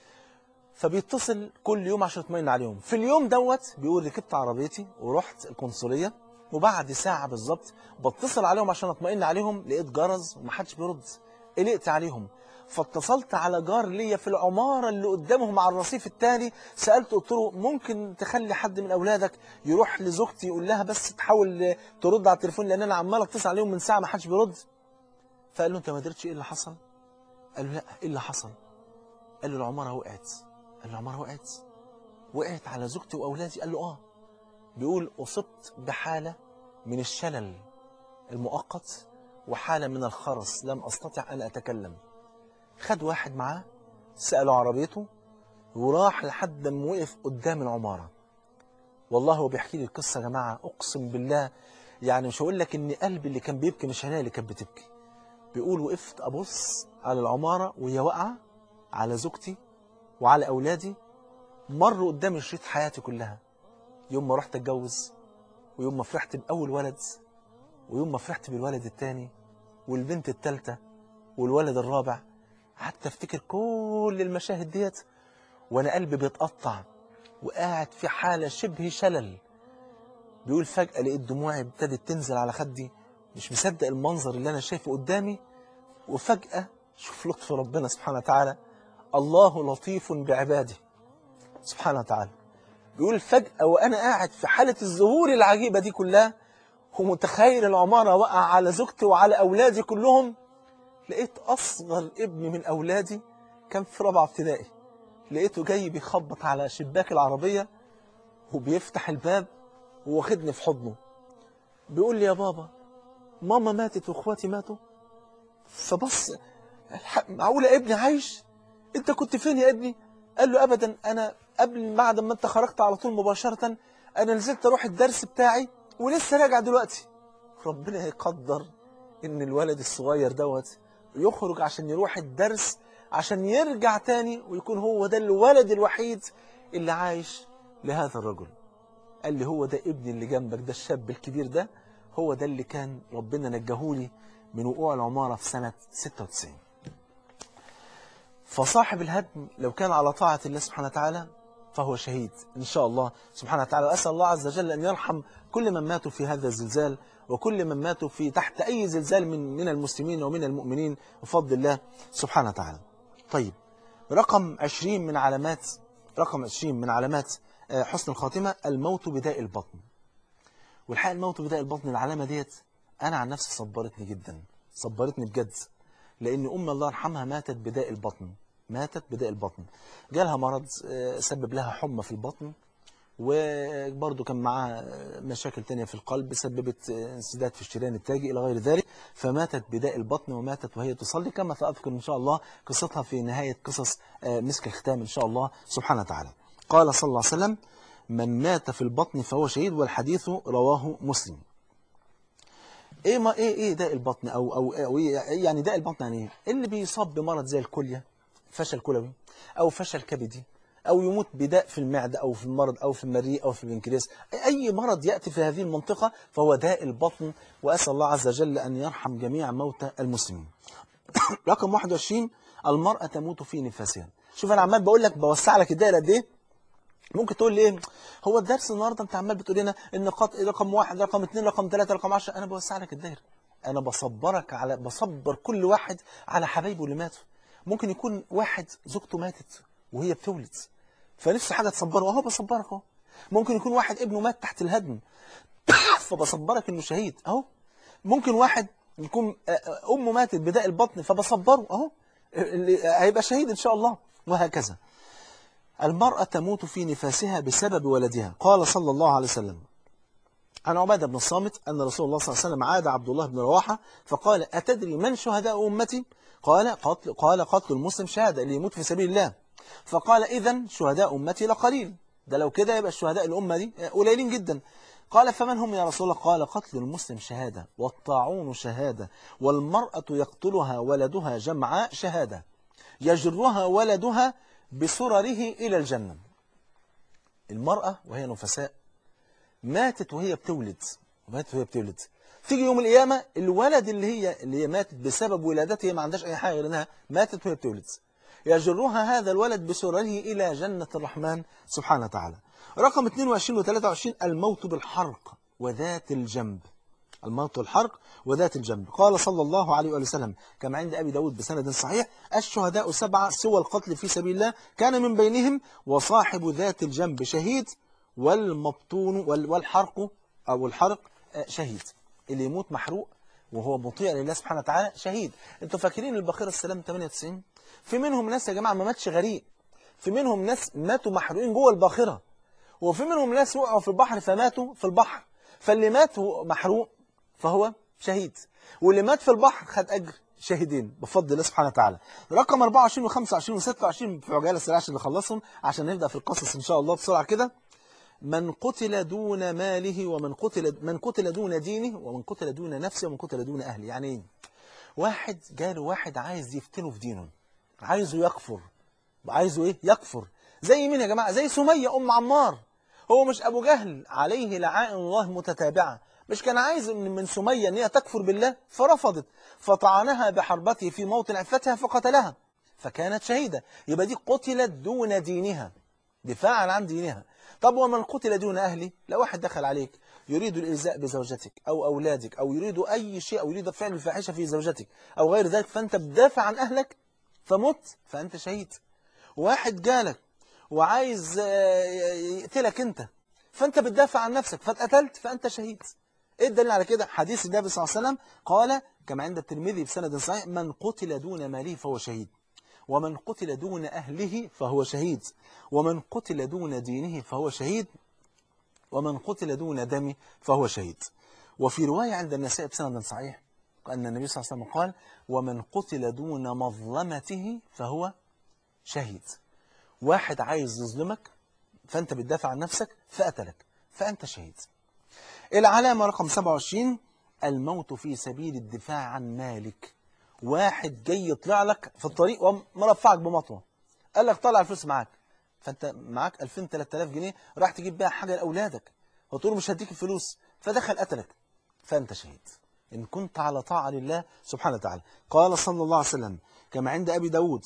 فبيتصل كل يوم عشان يطمئن عليهم في اليوم دوت بيقول ركبت عربيتي ورحت القنصليه وبعد ساعه بالظبط بتصل عليهم عشان اطمئن عليهم لقيت جرس ومحدش بيرد قلقت عليهم فاتصلت على جار ليا في العمارة اللي قدامهم على الرصيف التاني سألت قلت له ممكن تخلي حد من أولادك يروح لزوجتي يقول لها بس تحاول ترد على التليفون لأن أنا عمال أتصل عليهم من ساعة ما حدش بيرد فقال له أنت ما درتش إيه اللي حصل قال له لا إيه اللي حصل قال له العمارة وقعت قال له العمارة وقعت وقعت على زوجتي وأولادي قال له آه بيقول أصبت بحالة من الشلل المؤقت وحالة من الخرس لم أستطع أن أتكلم خد واحد معاه سأله عربيته وراح لحد ما وقف قدام العمارة والله هو بيحكي لي القصة يا جماعة أقسم بالله يعني مش هقول لك إن قلبي اللي كان بيبكي مش عينيا اللي كانت بتبكي بيقول وقفت أبص على العمارة وهي واقعة على زوجتي وعلى أولادي مروا قدامي شريط حياتي كلها يوم ما رحت أتجوز ويوم ما فرحت بأول ولد ويوم ما فرحت بالولد الثاني والبنت الثالثة والولد الرابع قعدت افتكر كل المشاهد ديت وانا قلبي بيتقطع وقاعد في حالة شبه شلل بيقول فجأة لقيت دموعي ابتدت تنزل على خدي مش مصدق المنظر اللي أنا شايفه قدامي وفجأة شوف لطف ربنا سبحانه وتعالى الله لطيف بعباده سبحانه وتعالى بيقول فجأة وأنا قاعد في حالة الظهور العجيبة دي كلها ومتخيل العمارة وقع على زوجتي وعلى أولادي كلهم لقيت أصغر ابن من أولادي كان في رابعة ابتدائي لقيته جاي بيخبط على شباك العربية وبيفتح الباب وواخدني في حضنه بيقول لي يا بابا ماما ماتت واخواتي ماتوا فبص الح- معقولة ابني عايش انت كنت فين يا ابني قال له ابدا انا قبل بعد ما انت خرجت على طول مباشرة انا نزلت اروح الدرس بتاعي ولسه راجع دلوقتي ربنا يقدر ان الولد الصغير دوت يخرج عشان يروح الدرس عشان يرجع تاني ويكون هو ده الولد الوحيد اللي عايش لهذا الرجل قال لي هو ده ابني اللي جنبك ده الشاب الكبير ده هو ده اللي كان ربنا نجهولي من وقوع العمارة في سنة 96 فصاحب الهدم لو كان على طاعة الله سبحانه وتعالى فهو شهيد إن شاء الله سبحانه وتعالى وأسأل الله عز وجل أن يرحم كل من ماتوا في هذا الزلزال وكل من ماتوا في تحت أي زلزال من من المسلمين ومن المؤمنين بفضل الله سبحانه وتعالى طيب رقم 20 من علامات رقم 20 من علامات آه، حسن الخاتمة الموت بداء البطن والحقيقة الموت بداء البطن العلامة ديت أنا عن نفسي صبرتني جدا صبرتني بجد لأن أم الله يرحمها ماتت بداء البطن ماتت بداء البطن جالها مرض آه، سبب لها حمى في البطن وبرضه كان معاها مشاكل تانية في القلب سببت انسداد في الشريان التاجي إلى غير ذلك فماتت بداء البطن وماتت وهي تصلي كما سأذكر إن شاء الله قصتها في نهاية قصص آه، مسك الختام إن شاء الله سبحانه وتعالى قال صلى الله عليه وسلم من مات في البطن فهو شهيد والحديث رواه مسلم ايه ما ايه ايه داء البطن او او, أو إيه يعني داء البطن يعني ايه اللي بيصاب بمرض زي الكليه فشل كلوي او فشل كبدي او يموت بداء في المعده او في المرض او في المريء او في البنكرياس اي مرض ياتي في هذه المنطقه فهو داء البطن واسال الله عز وجل ان يرحم جميع موتى المسلمين رقم 21 المراه تموت في نفاسها شوف انا عمال بقول لك بوسع لك الدائره قد ايه ممكن تقول لي ايه هو الدرس النهارده انت عمال بتقول لنا النقاط رقم واحد رقم اثنين رقم ثلاثة رقم 10 انا بوسع لك الدايره انا بصبرك على بصبر كل واحد على حبايبه اللي ماتوا ممكن يكون واحد زوجته ماتت وهي بتولد فنفسه حاجه تصبره اهو بصبرك اهو ممكن يكون واحد ابنه مات تحت الهدم فبصبرك انه شهيد اهو ممكن واحد يكون آه، آه، امه ماتت بداء البطن فبصبره اهو اللي هيبقى شهيد ان شاء الله وهكذا المرأة تموت في نفاسها بسبب ولدها قال صلى الله عليه وسلم عن عبادة بن الصامت أن رسول الله صلى الله عليه وسلم عاد عبد الله بن رواحة فقال أتدري من شهداء أمتي قال قتل, قال قتل المسلم شهادة اللي يموت في سبيل الله فقال إذا شهداء أمتي لقليل ده لو كده يبقى الشهداء الأمة دي قليلين جدا قال فمن هم يا رسول الله قال قتل المسلم شهادة والطاعون شهادة والمرأة يقتلها ولدها جمعاء شهادة يجرها ولدها بسرره إلى الجنة المرأة وهي نفساء ماتت وهي بتولد ماتت وهي بتولد تيجي يوم القيامة الولد اللي هي اللي هي ماتت بسبب ولادتها هي ما عندهاش أي حاجة غير إنها ماتت وهي بتولد يجرها هذا الولد بسرره إلى جنة الرحمن سبحانه وتعالى رقم 22 و 23 الموت بالحرق وذات الجنب الموت والحرق وذات الجنب قال صلى الله عليه وآله وسلم كما عند أبي داود بسند صحيح الشهداء سبعة سوى القتل في سبيل الله كان من بينهم وصاحب ذات الجنب شهيد والمبطون وال- والحرق أو الحرق آه، شهيد اللي يموت محروق وهو مطيع لله سبحانه وتعالى شهيد انتوا فاكرين البخير السلام 98 في منهم ناس يا جماعة ما ماتش غريق في منهم ناس ماتوا محروقين جوه الباخرة وفي منهم ناس وقعوا في البحر فماتوا في البحر فاللي مات هو محروق فهو شهيد واللي مات في البحر خد أجر شاهدين بفضل الله سبحانه وتعالى رقم 24 و25 و26 في عجالة سريعة عشان نخلصهم عشان نبدأ في القصص إن شاء الله بسرعة كده من قتل دون ماله ومن قتل من قتل دون دينه ومن قتل دون نفسه ومن قتل دون أهله يعني إيه؟ واحد جاله واحد عايز يفتنه في دينه عايزه يكفر عايزه ايه يكفر زي مين يا جماعة زي سمية أم عمار هو مش أبو جهل عليه لعائن الله متتابعة مش كان عايز ان من سمية ان هي تكفر بالله فرفضت فطعنها بحربته في موطن عفتها فقتلها فكانت شهيدة يبقى دي قتلت دون دينها دفاعا عن دينها طب ومن قتل دون أهلي لو واحد دخل عليك يريد الإلزاء بزوجتك أو أولادك أو يريد أي شيء أو يريد فعل الفاحشة في زوجتك أو غير ذلك فأنت بدافع عن أهلك فمت فأنت شهيد واحد جالك وعايز آه، يقتلك أنت فأنت بتدافع عن نفسك فاتقتلت فأنت شهيد ايه الدليل على كده حديث النبي صلى الله عليه وسلم قال كما عند الترمذي بسند صحيح من قتل دون ماله فهو شهيد ومن قتل دون أهله فهو شهيد ومن قتل دون دينه فهو شهيد ومن قتل دون دمه فهو شهيد وفي رواية عند النساء بسند صحيح أن النبي صلى الله عليه وسلم قال ومن قتل دون مظلمته فهو شهيد واحد عايز يظلمك فأنت بتدافع عن نفسك فقتلك فأنت شهيد العلامة رقم 27 الموت في سبيل الدفاع عن مالك واحد جاي يطلع لك في الطريق ومرفعك بمطوة قال لك طلع الفلوس معاك فانت معاك 2000 3000 جنيه راح تجيب بيها حاجة لأولادك وتقول له مش هديك الفلوس فدخل قتلك فأنت شهيد إن كنت على طاعة لله سبحانه وتعالى قال صلى الله عليه وسلم كما عند أبي داود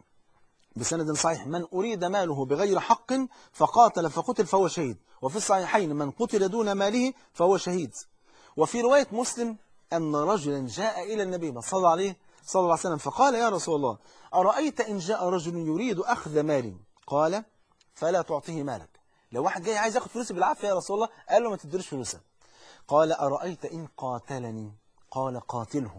بسند صحيح من أريد ماله بغير حق فقاتل فقتل فهو شهيد وفي الصحيحين من قتل دون ماله فهو شهيد وفي رواية مسلم أن رجلا جاء إلى النبي صلى الله عليه صلى الله عليه وسلم فقال يا رسول الله أرأيت إن جاء رجل يريد أخذ مالي قال فلا تعطيه مالك لو واحد جاي عايز ياخد فلوسي بالعافية يا رسول الله قال له ما تديرش فلوسه قال أرأيت إن قاتلني قال قاتله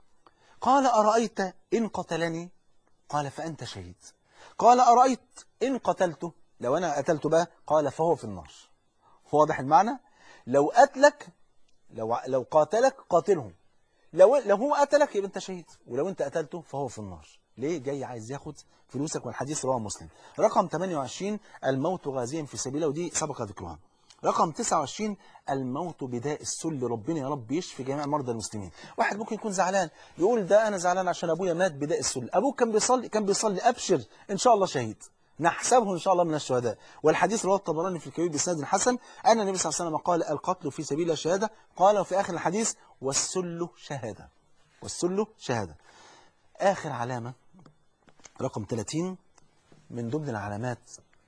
قال أرأيت إن قتلني قال فأنت شهيد قال أرأيت إن قتلته لو أنا قتلته بقى قال فهو في النار واضح المعنى لو قتلك لو لو قاتلك قاتله لو لو هو قتلك يبقى انت شهيد ولو انت قتلته فهو في النار ليه جاي عايز ياخد فلوسك والحديث رواه مسلم رقم 28 الموت غازيا في سبيل الله ودي سبق ذكرها رقم 29 الموت بداء السل ربنا يا رب يشفي جميع مرضى المسلمين واحد ممكن يكون زعلان يقول ده انا زعلان عشان ابويا مات بداء السل ابوك كان بيصلي كان بيصلي ابشر ان شاء الله شهيد نحسبه إن شاء الله من الشهداء والحديث رواه الطبراني في الكبير بسند حسن أن النبي صلى الله عليه وسلم قال القتل في سبيل الشهادة قال في آخر الحديث والسل شهادة والسل شهادة آخر علامة رقم 30 من ضمن العلامات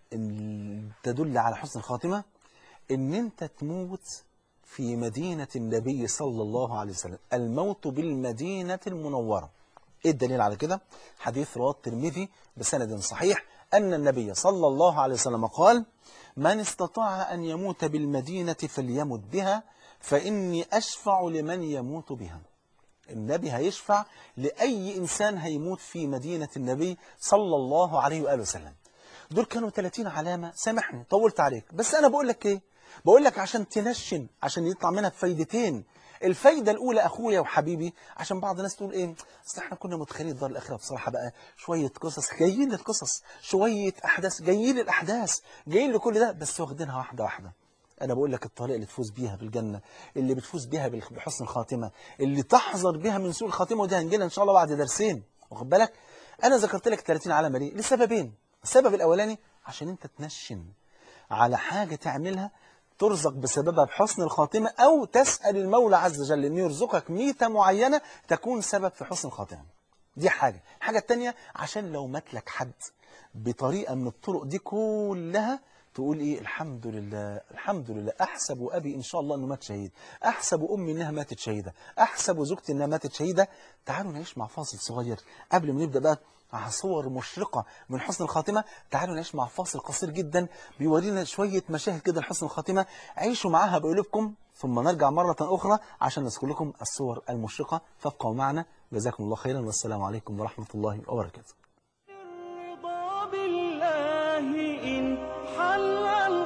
اللي تدل على حسن الخاتمة ان انت تموت في مدينة النبي صلى الله عليه وسلم الموت بالمدينة المنورة ايه الدليل على كده حديث رواه الترمذي بسند صحيح أن النبي صلى الله عليه وسلم قال من استطاع أن يموت بالمدينة فليمت بها فإني أشفع لمن يموت بها النبي هيشفع لأي إنسان هيموت في مدينة النبي صلى الله عليه وآله وسلم دول كانوا 30 علامة سامحني طولت عليك بس أنا بقول لك إيه بقول لك عشان تنشن عشان يطلع منها فايدتين الفايدة الأولى أخويا وحبيبي عشان بعض الناس تقول إيه أصل إحنا كنا متخيلين الدار الآخرة بصراحة بقى شوية قصص جايين للقصص شوية أحداث جايين للأحداث جايين لكل ده بس واخدينها واحدة واحدة أنا بقول لك الطريقة اللي تفوز بيها بالجنة اللي بتفوز بيها بحسن الخاتمة اللي تحذر بها من سوء الخاتمة ودي هنجيلها إن شاء الله بعد درسين واخد بالك أنا ذكرت لك 30 علامة ليه لسببين السبب الأولاني عشان أنت تنشن على حاجة تعملها ترزق بسببها بحسن الخاتمة أو تسأل المولى عز وجل أن يرزقك ميتة معينة تكون سبب في حسن الخاتمة دي حاجة الحاجة التانية عشان لو مات لك حد بطريقة من الطرق دي كلها تقول ايه الحمد لله الحمد لله احسب ابي ان شاء الله انه مات شهيد احسب امي انها ماتت شهيده احسب زوجتي انها ماتت شهيده تعالوا نعيش مع فاصل صغير قبل ما نبدا بقى مع صور مشرقة من حسن الخاتمة تعالوا نعيش مع فاصل قصير جدا بيورينا شوية مشاهد كده لحسن الخاتمة عيشوا معاها بقلوبكم ثم نرجع مرة أخرى عشان نذكر لكم الصور المشرقة فابقوا معنا جزاكم الله خيرا والسلام عليكم ورحمة الله وبركاته الرضا بالله إن حل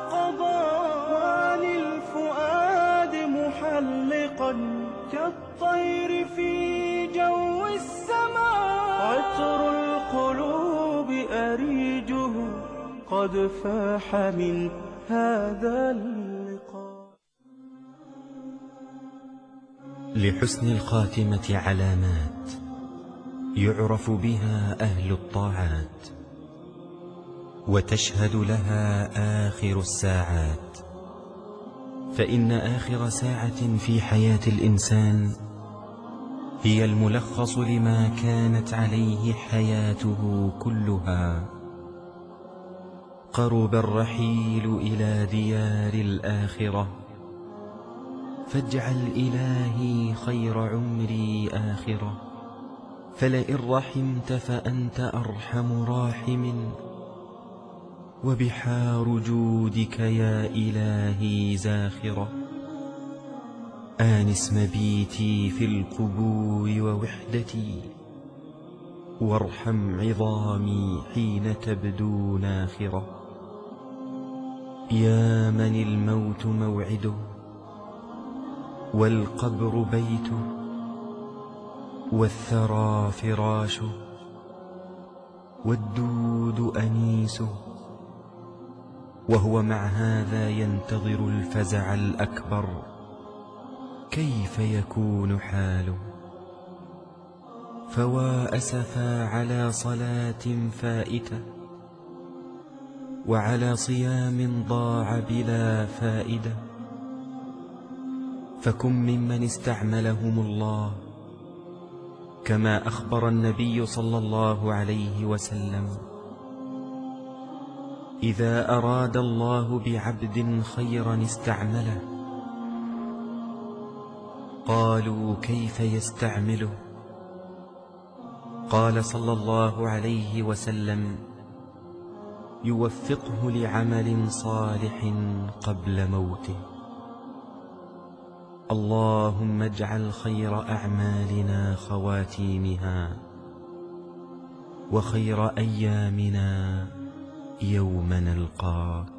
القضاء وللفؤاد محلقا كالطير في جو السماء عطر القلوب أريجه قد فاح من هذا اللقاء لحسن الخاتمة علامات يعرف بها أهل الطاعات وتشهد لها آخر الساعات فإن آخر ساعة في حياة الإنسان هي الملخص لما كانت عليه حياته كلها قرب الرحيل إلى ديار الآخرة فاجعل إلهي خير عمري آخرة فلئن رحمت فأنت أرحم راحم وبحار جودك يا إلهي زاخرة آنس مبيتي في القبور ووحدتي وارحم عظامي حين تبدو ناخرة يا من الموت موعده والقبر بيته والثرى فراشه والدود أنيسه وهو مع هذا ينتظر الفزع الأكبر كيف يكون حاله فوا أسفا على صلاة فائتة وعلى صيام ضاع بلا فائدة فكن ممن استعملهم الله كما أخبر النبي صلى الله عليه وسلم إذا أراد الله بعبد خيرا استعمله قالوا كيف يستعمله قال صلى الله عليه وسلم يوفقه لعمل صالح قبل موته اللهم اجعل خير أعمالنا خواتيمها وخير أيامنا يوم نلقاك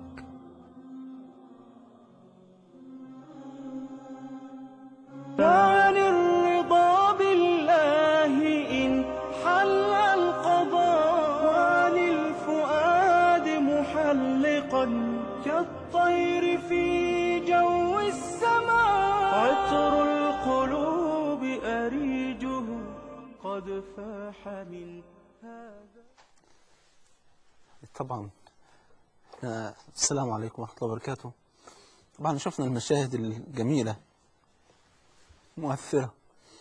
فعن الرضا بالله إن حل القضاء وعن الفؤاد محلقا كالطير في جو السماء عطر القلوب أريجه قد فاح من هذا طبعا آه، السلام عليكم ورحمة الله وبركاته طبعا شفنا المشاهد الجميلة مؤثرة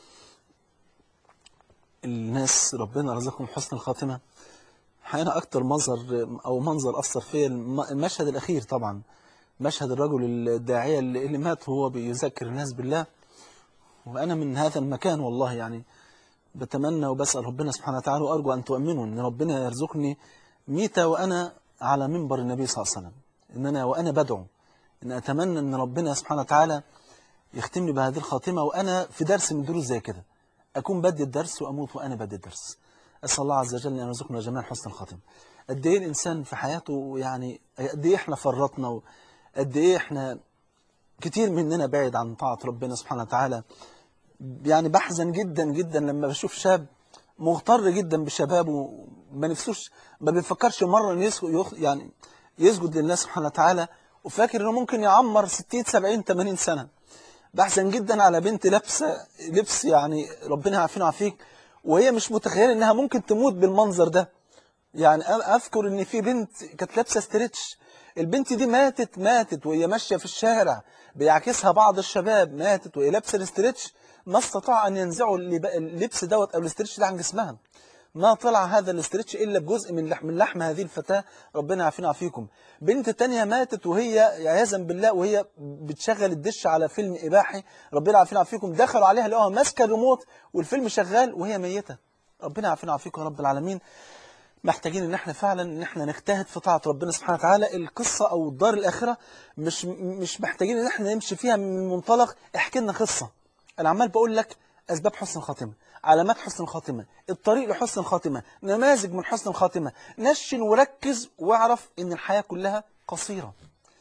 الناس ربنا رزقهم حسن الخاتمة حقيقة أكتر منظر أو منظر أثر فيا الم- المشهد الأخير طبعا مشهد الرجل الداعية اللي اللي مات وهو بيذكر الناس بالله وأنا من هذا المكان والله يعني بتمنى وبسأل ربنا سبحانه وتعالى وأرجو أن تؤمنوا أن ربنا يرزقني ميتة وأنا على منبر النبي صلى الله عليه وسلم إن أنا وأنا بدعو إن أتمنى أن ربنا سبحانه وتعالى يختمني بهذه الخاتمة وأنا في درس من دروس زي كده أكون بدي الدرس وأموت وأنا بدي الدرس أسأل الله عز وجل أن يرزقنا جميعا حسن الخاتمة قد إيه الإنسان في حياته يعني قد إيه إحنا فرطنا وقد إيه إحنا كتير مننا بعيد عن طاعة ربنا سبحانه وتعالى يعني بحزن جدا جدا لما بشوف شاب مغتر جدا بشبابه ما نفسوش ما بيفكرش مرة إنه يسجد يخ- يعني يسجد لله سبحانه وتعالى وفاكر انه ممكن يعمر 60 70 80 سنة بحزن جدا على بنت لابسه لبس يعني ربنا يعافينا ويعافيك وهي مش متخيله انها ممكن تموت بالمنظر ده يعني أ- اذكر ان في بنت كانت لابسه ستريتش البنت دي ماتت ماتت وهي ماشيه في الشارع بيعكسها بعض الشباب ماتت وهي لابسه الاستريتش ما استطاع ان ينزعوا اللب- اللبس دوت او الاستريتش ده عن جسمها ما طلع هذا الاستريتش الا بجزء من لحم من لحم هذه الفتاه ربنا يعافينا ويعافيكم بنت تانية ماتت وهي عياذا بالله وهي بتشغل الدش على فيلم اباحي ربنا يعافينا ويعافيكم دخلوا عليها لقوها ماسكه الريموت والفيلم شغال وهي ميته ربنا يعافينا ويعافيكم يا رب العالمين محتاجين ان احنا فعلا ان احنا نجتهد في طاعه ربنا سبحانه وتعالى القصه او الدار الاخره مش مش محتاجين ان احنا نمشي فيها من منطلق احكي لنا قصه انا عمال بقول لك اسباب حسن الخاتمه علامات حسن الخاتمه الطريق لحسن الخاتمه نماذج من حسن الخاتمه نشن وركز واعرف ان الحياه كلها قصيره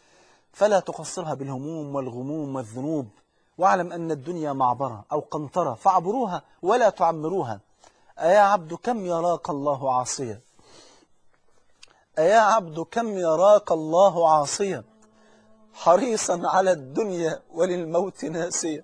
فلا تقصرها بالهموم والغموم والذنوب واعلم أن الدنيا معبرة أو قنطرة فاعبروها ولا تعمروها أيا عبد كم يراك الله عاصيا أيا عبد كم يراك الله عاصيا حريصا على الدنيا وللموت ناسيا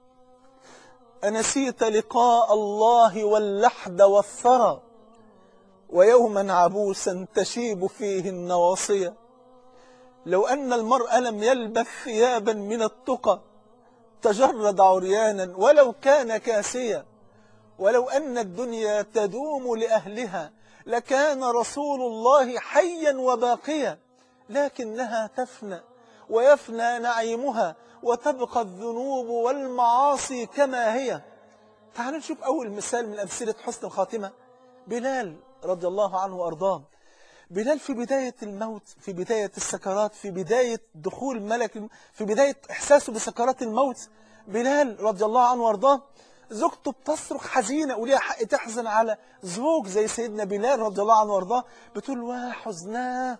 أنسيت لقاء الله واللحد والثرى ويوما عبوسا تشيب فيه النواصية لو أن المرء لم يلبث ثيابا من التقى تجرد عريانا ولو كان كاسيا ولو أن الدنيا تدوم لأهلها لكان رسول الله حيا وباقيا لكنها تفنى ويفنى نعيمها وتبقى الذنوب والمعاصي كما هي تعالوا نشوف أول مثال من أمثلة حسن الخاتمة بلال رضي الله عنه وأرضاه بلال في بداية الموت في بداية السكرات في بداية دخول ملك الم- في بداية إحساسه بسكرات الموت بلال رضي الله عنه وأرضاه زوجته بتصرخ حزينة وليها حق تحزن على زوج زي سيدنا بلال رضي الله عنه وأرضاه بتقول وحزناه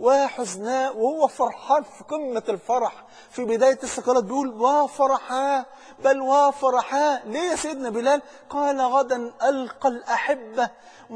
وحزناه وهو فرحان في قمة الفرح في بداية السكرات بيقول وفرحاه بل وفرحاه ليه يا سيدنا بلال قال غدا ألقى الأحبة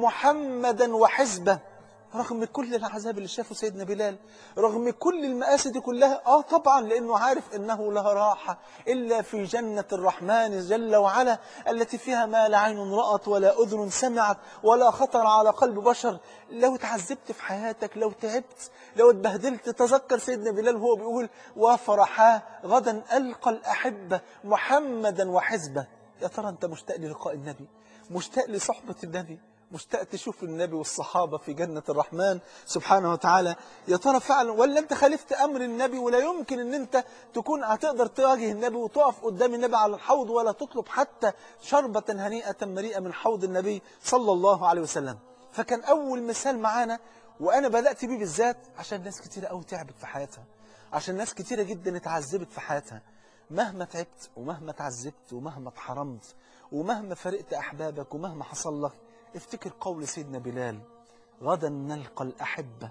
محمدا وحزبه رغم كل العذاب اللي شافه سيدنا بلال رغم كل المآسي دي كلها اه طبعا لانه عارف انه لا راحة الا في جنة الرحمن جل وعلا التي فيها ما لا عين رأت ولا اذن سمعت ولا خطر على قلب بشر لو تعذبت في حياتك لو تعبت لو اتبهدلت تذكر سيدنا بلال وهو بيقول وفرحاه غدا القى الاحبة محمدا وحزبه يا ترى انت مشتاق للقاء النبي مشتاق لصحبة النبي مشتاق تشوف النبي والصحابة في جنة الرحمن سبحانه وتعالى يا ترى فعلا ولا انت خالفت امر النبي ولا يمكن ان انت تكون هتقدر تواجه النبي وتقف قدام النبي على الحوض ولا تطلب حتى شربة هنيئة مريئة من حوض النبي صلى الله عليه وسلم فكان اول مثال معانا وانا بدأت بيه بالذات عشان ناس كتيرة قوي تعبت في حياتها عشان ناس كتيرة جدا اتعذبت في حياتها مهما تعبت ومهما تعذبت ومهما اتحرمت ومهما فرقت أحبابك ومهما حصل لك افتكر قول سيدنا بلال غدا نلقى الأحبة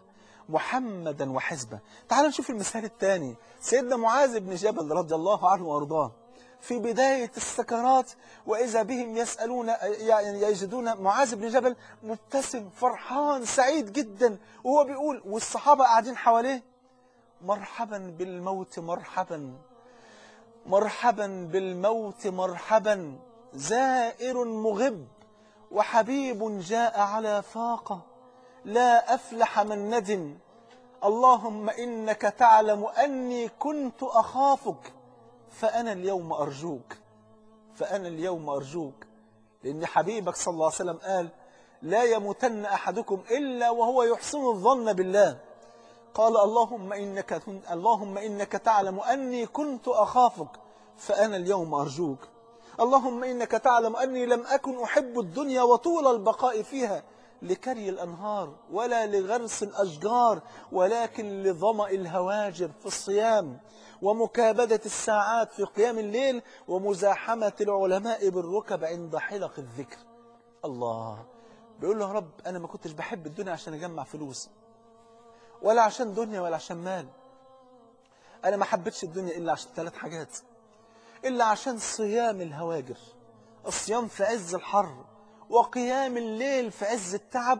محمدا وحزبه تعال نشوف المثال الثاني سيدنا معاذ بن جبل رضي الله عنه وارضاه في بداية السكرات وإذا بهم يسألون يعني يجدون معاذ بن جبل مبتسم فرحان سعيد جدا وهو بيقول والصحابة قاعدين حواليه مرحبا بالموت مرحبا مرحبا بالموت مرحبا زائر مغب وحبيب جاء على فاقة لا أفلح من ندم اللهم إنك تعلم أني كنت أخافك فأنا اليوم أرجوك فأنا اليوم أرجوك لأن حبيبك صلى الله عليه وسلم قال لا يموتن أحدكم إلا وهو يحسن الظن بالله قال اللهم إنك, اللهم إنك تعلم أني كنت أخافك فأنا اليوم أرجوك اللهم إنك تعلم أني لم أكن أحب الدنيا وطول البقاء فيها لكري الأنهار ولا لغرس الأشجار ولكن لظمأ الهواجر في الصيام ومكابدة الساعات في قيام الليل ومزاحمة العلماء بالركب عند حلق الذكر الله بيقول له يا رب أنا ما كنتش بحب الدنيا عشان أجمع فلوس ولا عشان دنيا ولا عشان مال أنا ما حبيتش الدنيا إلا عشان ثلاث حاجات إلا عشان صيام الهواجر الصيام في عز الحر وقيام الليل في عز التعب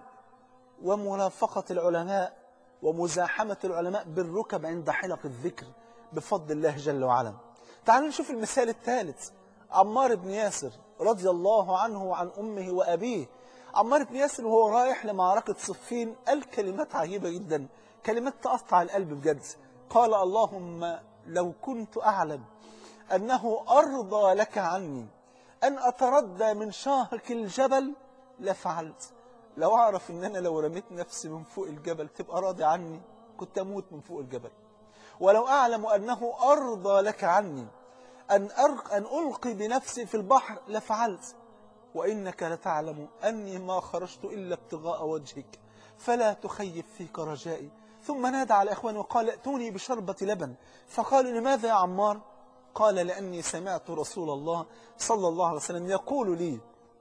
ومرافقة العلماء ومزاحمة العلماء بالركب عند حلق الذكر بفضل الله جل وعلا تعالوا نشوف المثال الثالث عمار بن ياسر رضي الله عنه وعن أمه وأبيه عمار بن ياسر وهو رايح لمعركة صفين قال كلمات عجيبة جدا كلمات تقطع القلب بجد قال اللهم لو كنت أعلم أنه أرضى لك عني أن أتردى من شاهق الجبل لفعلت لو أعرف أن أنا لو رميت نفسي من فوق الجبل تبقى راضي عني كنت أموت من فوق الجبل ولو أعلم أنه أرضى لك عني أن, أرق أن ألقي بنفسي في البحر لفعلت وإنك لتعلم أني ما خرجت إلا ابتغاء وجهك فلا تخيب فيك رجائي ثم نادى على إخوانه وقال ائتوني بشربة لبن فقالوا لماذا يا عمار قال لأني سمعت رسول الله صلى الله عليه وسلم يقول لي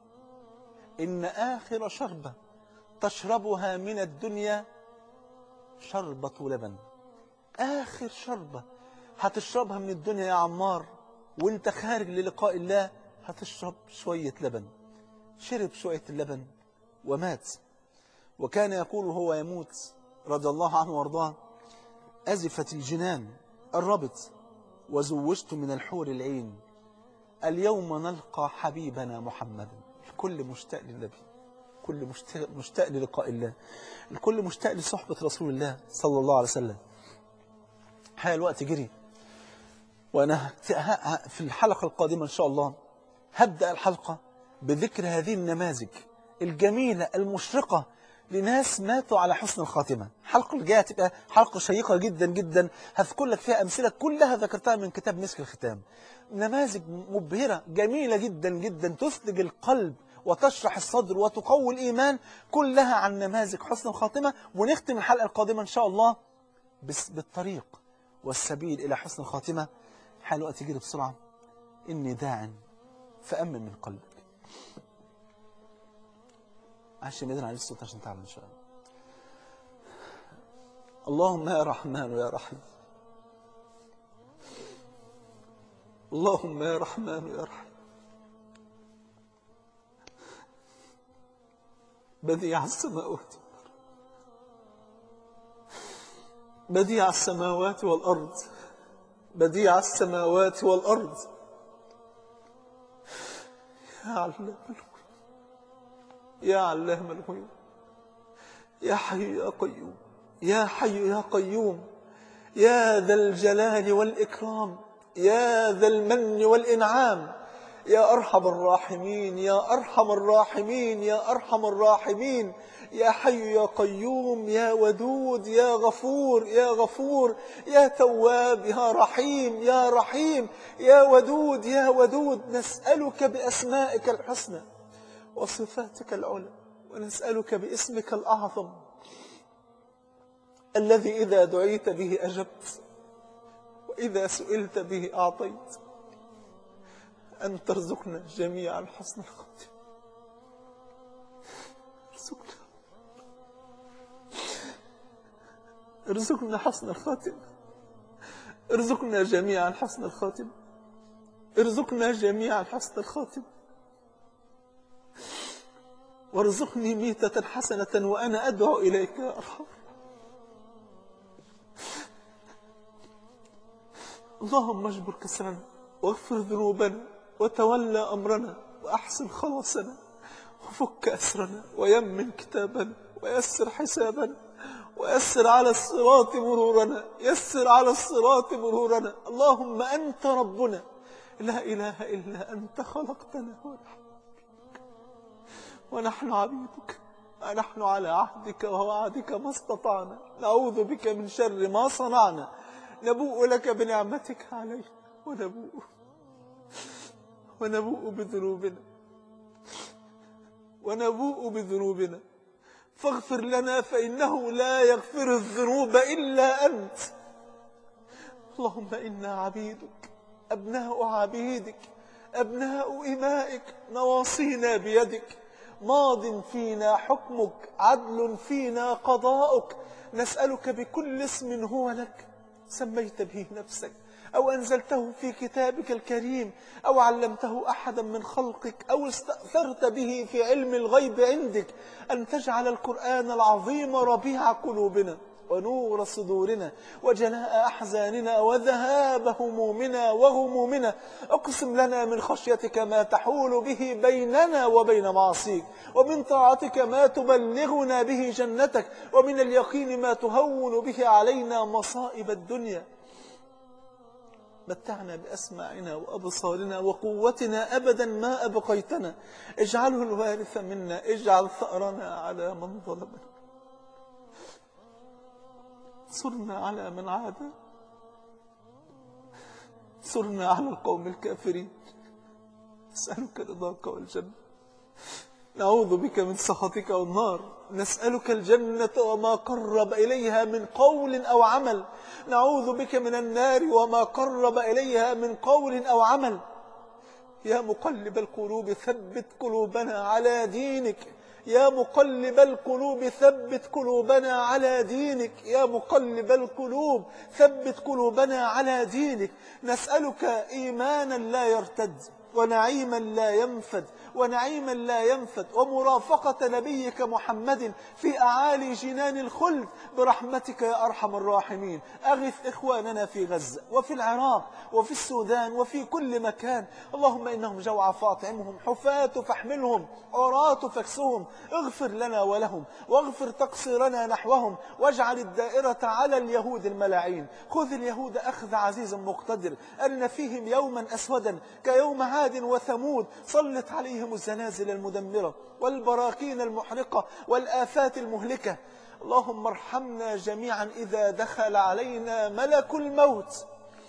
إن آخر شربة تشربها من الدنيا شربة لبن آخر شربة هتشربها من الدنيا يا عمار وانت خارج للقاء الله هتشرب شوية لبن شرب شوية اللبن ومات وكان يقول هو يموت رضي الله عنه وارضاه أزفت الجنان الربط وزوجت من الحور العين اليوم نلقى حبيبنا محمدا الكل مشتاق للنبي كل مشتاق, مشتاق للقاء الله الكل مشتاق لصحبة رسول الله صلى الله عليه وسلم حال الوقت جري وأنا في الحلقة القادمة إن شاء الله هبدأ الحلقة بذكر هذه النماذج الجميلة المشرقة لناس ماتوا على حسن الخاتمة الحلقة الجاية هتبقى حلقة شيقة جدا جدا هذكر لك فيها أمثلة كلها ذكرتها من كتاب مسك الختام نماذج مبهرة جميلة جدا جدا تثلج القلب وتشرح الصدر وتقوي الإيمان كلها عن نماذج حسن الخاتمة ونختم الحلقة القادمة إن شاء الله بس بالطريق والسبيل إلى حسن الخاتمة حال الوقت يجري بسرعة إني داع فأمن من قلبك عشان ميدان عليه الصوت عشان تعلم إن شاء الله اللهم يا رحمن يا رحيم اللهم يا رحمن يا رحيم بديع السماوات بديع السماوات والأرض بديع السماوات والأرض يا علام الغيوب يا علام الغيوب يا حي يا قيوم يا حي يا قيوم يا ذا الجلال والإكرام يا ذا المن والإنعام يا أرحم الراحمين يا أرحم الراحمين يا أرحم الراحمين يا حي يا قيوم يا ودود يا غفور يا غفور يا تواب يا رحيم يا رحيم يا ودود يا ودود نسألك بأسمائك الحسنى وصفاتك العلى ونسألك باسمك الأعظم الذي إذا دعيت به أجبت وإذا سئلت به أعطيت أن ترزقنا جميعا حسن الخاتمة ارزقنا ارزقنا حسن الخاتمة ارزقنا جميعا حسن الخاتمة ارزقنا جميعا حسن الخاتمة وارزقني ميتة حسنة وأنا أدعو إليك يا أرحم اللهم اجبر كسرنا واغفر ذنوبنا وتولى أمرنا وأحسن خلاصنا وفك أسرنا ويمن كتابنا ويسر حسابنا ويسر على الصراط مرورنا يسر على الصراط مرورنا اللهم أنت ربنا لا إله إلا أنت خلقتنا ونحن ونحن عبيدك ونحن على عهدك ووعدك ما استطعنا نعوذ بك من شر ما صنعنا نبوء لك بنعمتك علينا ونبوء ونبوء بذنوبنا ونبوء بذنوبنا فاغفر لنا فإنه لا يغفر الذنوب إلا أنت اللهم إنا عبيدك أبناء عبيدك أبناء إمائك نواصينا بيدك ماض فينا حكمك عدل فينا قضاؤك نسألك بكل اسم هو لك سميت به نفسك أو أنزلته في كتابك الكريم أو علمته أحدا من خلقك أو استأثرت به في علم الغيب عندك أن تجعل القرآن العظيم ربيع قلوبنا ونور صدورنا وجلاء أحزاننا وذهاب همومنا وغمومنا اقسم لنا من خشيتك ما تحول به بيننا وبين معصيك ومن طاعتك ما تبلغنا به جنتك ومن اليقين ما تهون به علينا مصائب الدنيا متعنا بأسماعنا وأبصارنا وقوتنا أبدا ما أبقيتنا اجعله الوارث منا اجعل ثأرنا على من ظلمنا صرنا على من عاد صرنا على القوم الكافرين نسألك رضاك والجنة نعوذ بك من سخطك والنار نسألك الجنة وما قرب إليها من قول أو عمل نعوذ بك من النار وما قرب إليها من قول أو عمل يا مقلب القلوب ثبت قلوبنا على دينك يا مقلب القلوب ثبت قلوبنا على دينك يا مقلب القلوب ثبت قلوبنا على دينك نسألك إيمانا لا يرتد ونعيما لا ينفد ونعيما لا ينفد ومرافقة نبيك محمد في أعالي جنان الخلد برحمتك يا أرحم الراحمين أغث إخواننا في غزة وفي العراق وفي السودان وفي كل مكان اللهم إنهم جوع فاطعمهم حفاة فاحملهم عراة فاكسهم اغفر لنا ولهم واغفر تقصيرنا نحوهم واجعل الدائرة على اليهود الملاعين خذ اليهود أخذ عزيز مقتدر أن فيهم يوما أسودا كيوم عاد عاد وثمود صلت عليهم الزلازل المدمرة والبراكين المحرقة والآفات المهلكة اللهم ارحمنا جميعا إذا دخل علينا ملك الموت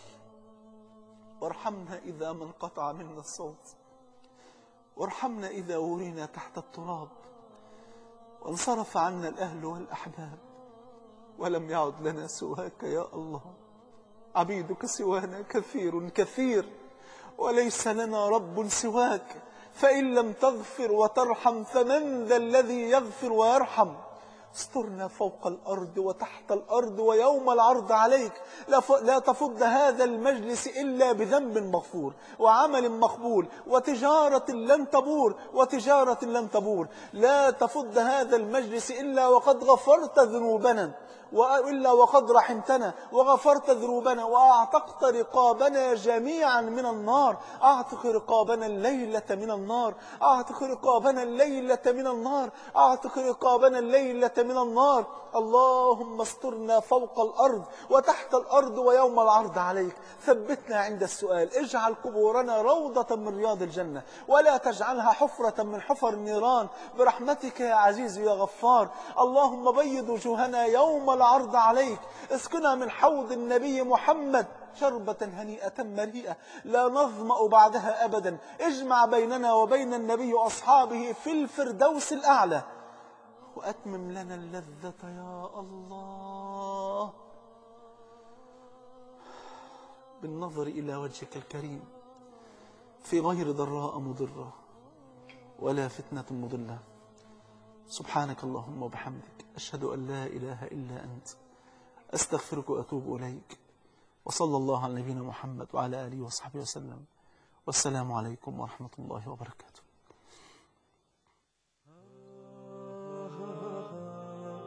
وارحمنا إذا ما انقطع منا الصوت وارحمنا إذا ورينا تحت التراب وانصرف عنا الأهل والأحباب ولم يعد لنا سواك يا الله عبيدك سوانا كثير كثير وليس لنا رب سواك فإن لم تغفر وترحم فمن ذا الذي يغفر ويرحم استرنا فوق الأرض وتحت الأرض ويوم العرض عليك لا, ف... لا تفض هذا المجلس إلا بذنب مغفور وعمل مقبول وتجارة لن تبور وتجارة لن تبور لا تفض هذا المجلس إلا وقد غفرت ذنوبنا وإلا وقد رحمتنا وغفرت ذنوبنا وأعتقت رقابنا جميعا من النار أعتق رقابنا الليلة من النار أعتق رقابنا الليلة من النار أعتق رقابنا الليلة من النار اللهم استرنا فوق الأرض وتحت الأرض ويوم العرض عليك ثبتنا عند السؤال اجعل قبورنا روضة من رياض الجنة ولا تجعلها حفرة من حفر النيران برحمتك يا عزيز يا غفار اللهم بيض وجوهنا يوم العرض عليك اسكنا من حوض النبي محمد شربة هنيئة مريئة لا نظمأ بعدها أبدا اجمع بيننا وبين النبي وأصحابه في الفردوس الأعلى وأتمم لنا اللذة يا الله بالنظر إلى وجهك الكريم في غير ضراء مضرة ولا فتنة مضلة سبحانك اللهم وبحمدك أشهد أن لا إله إلا أنت أستغفرك وأتوب إليك وصلى الله على نبينا محمد وعلى آله وصحبه وسلم والسلام عليكم ورحمة الله وبركاته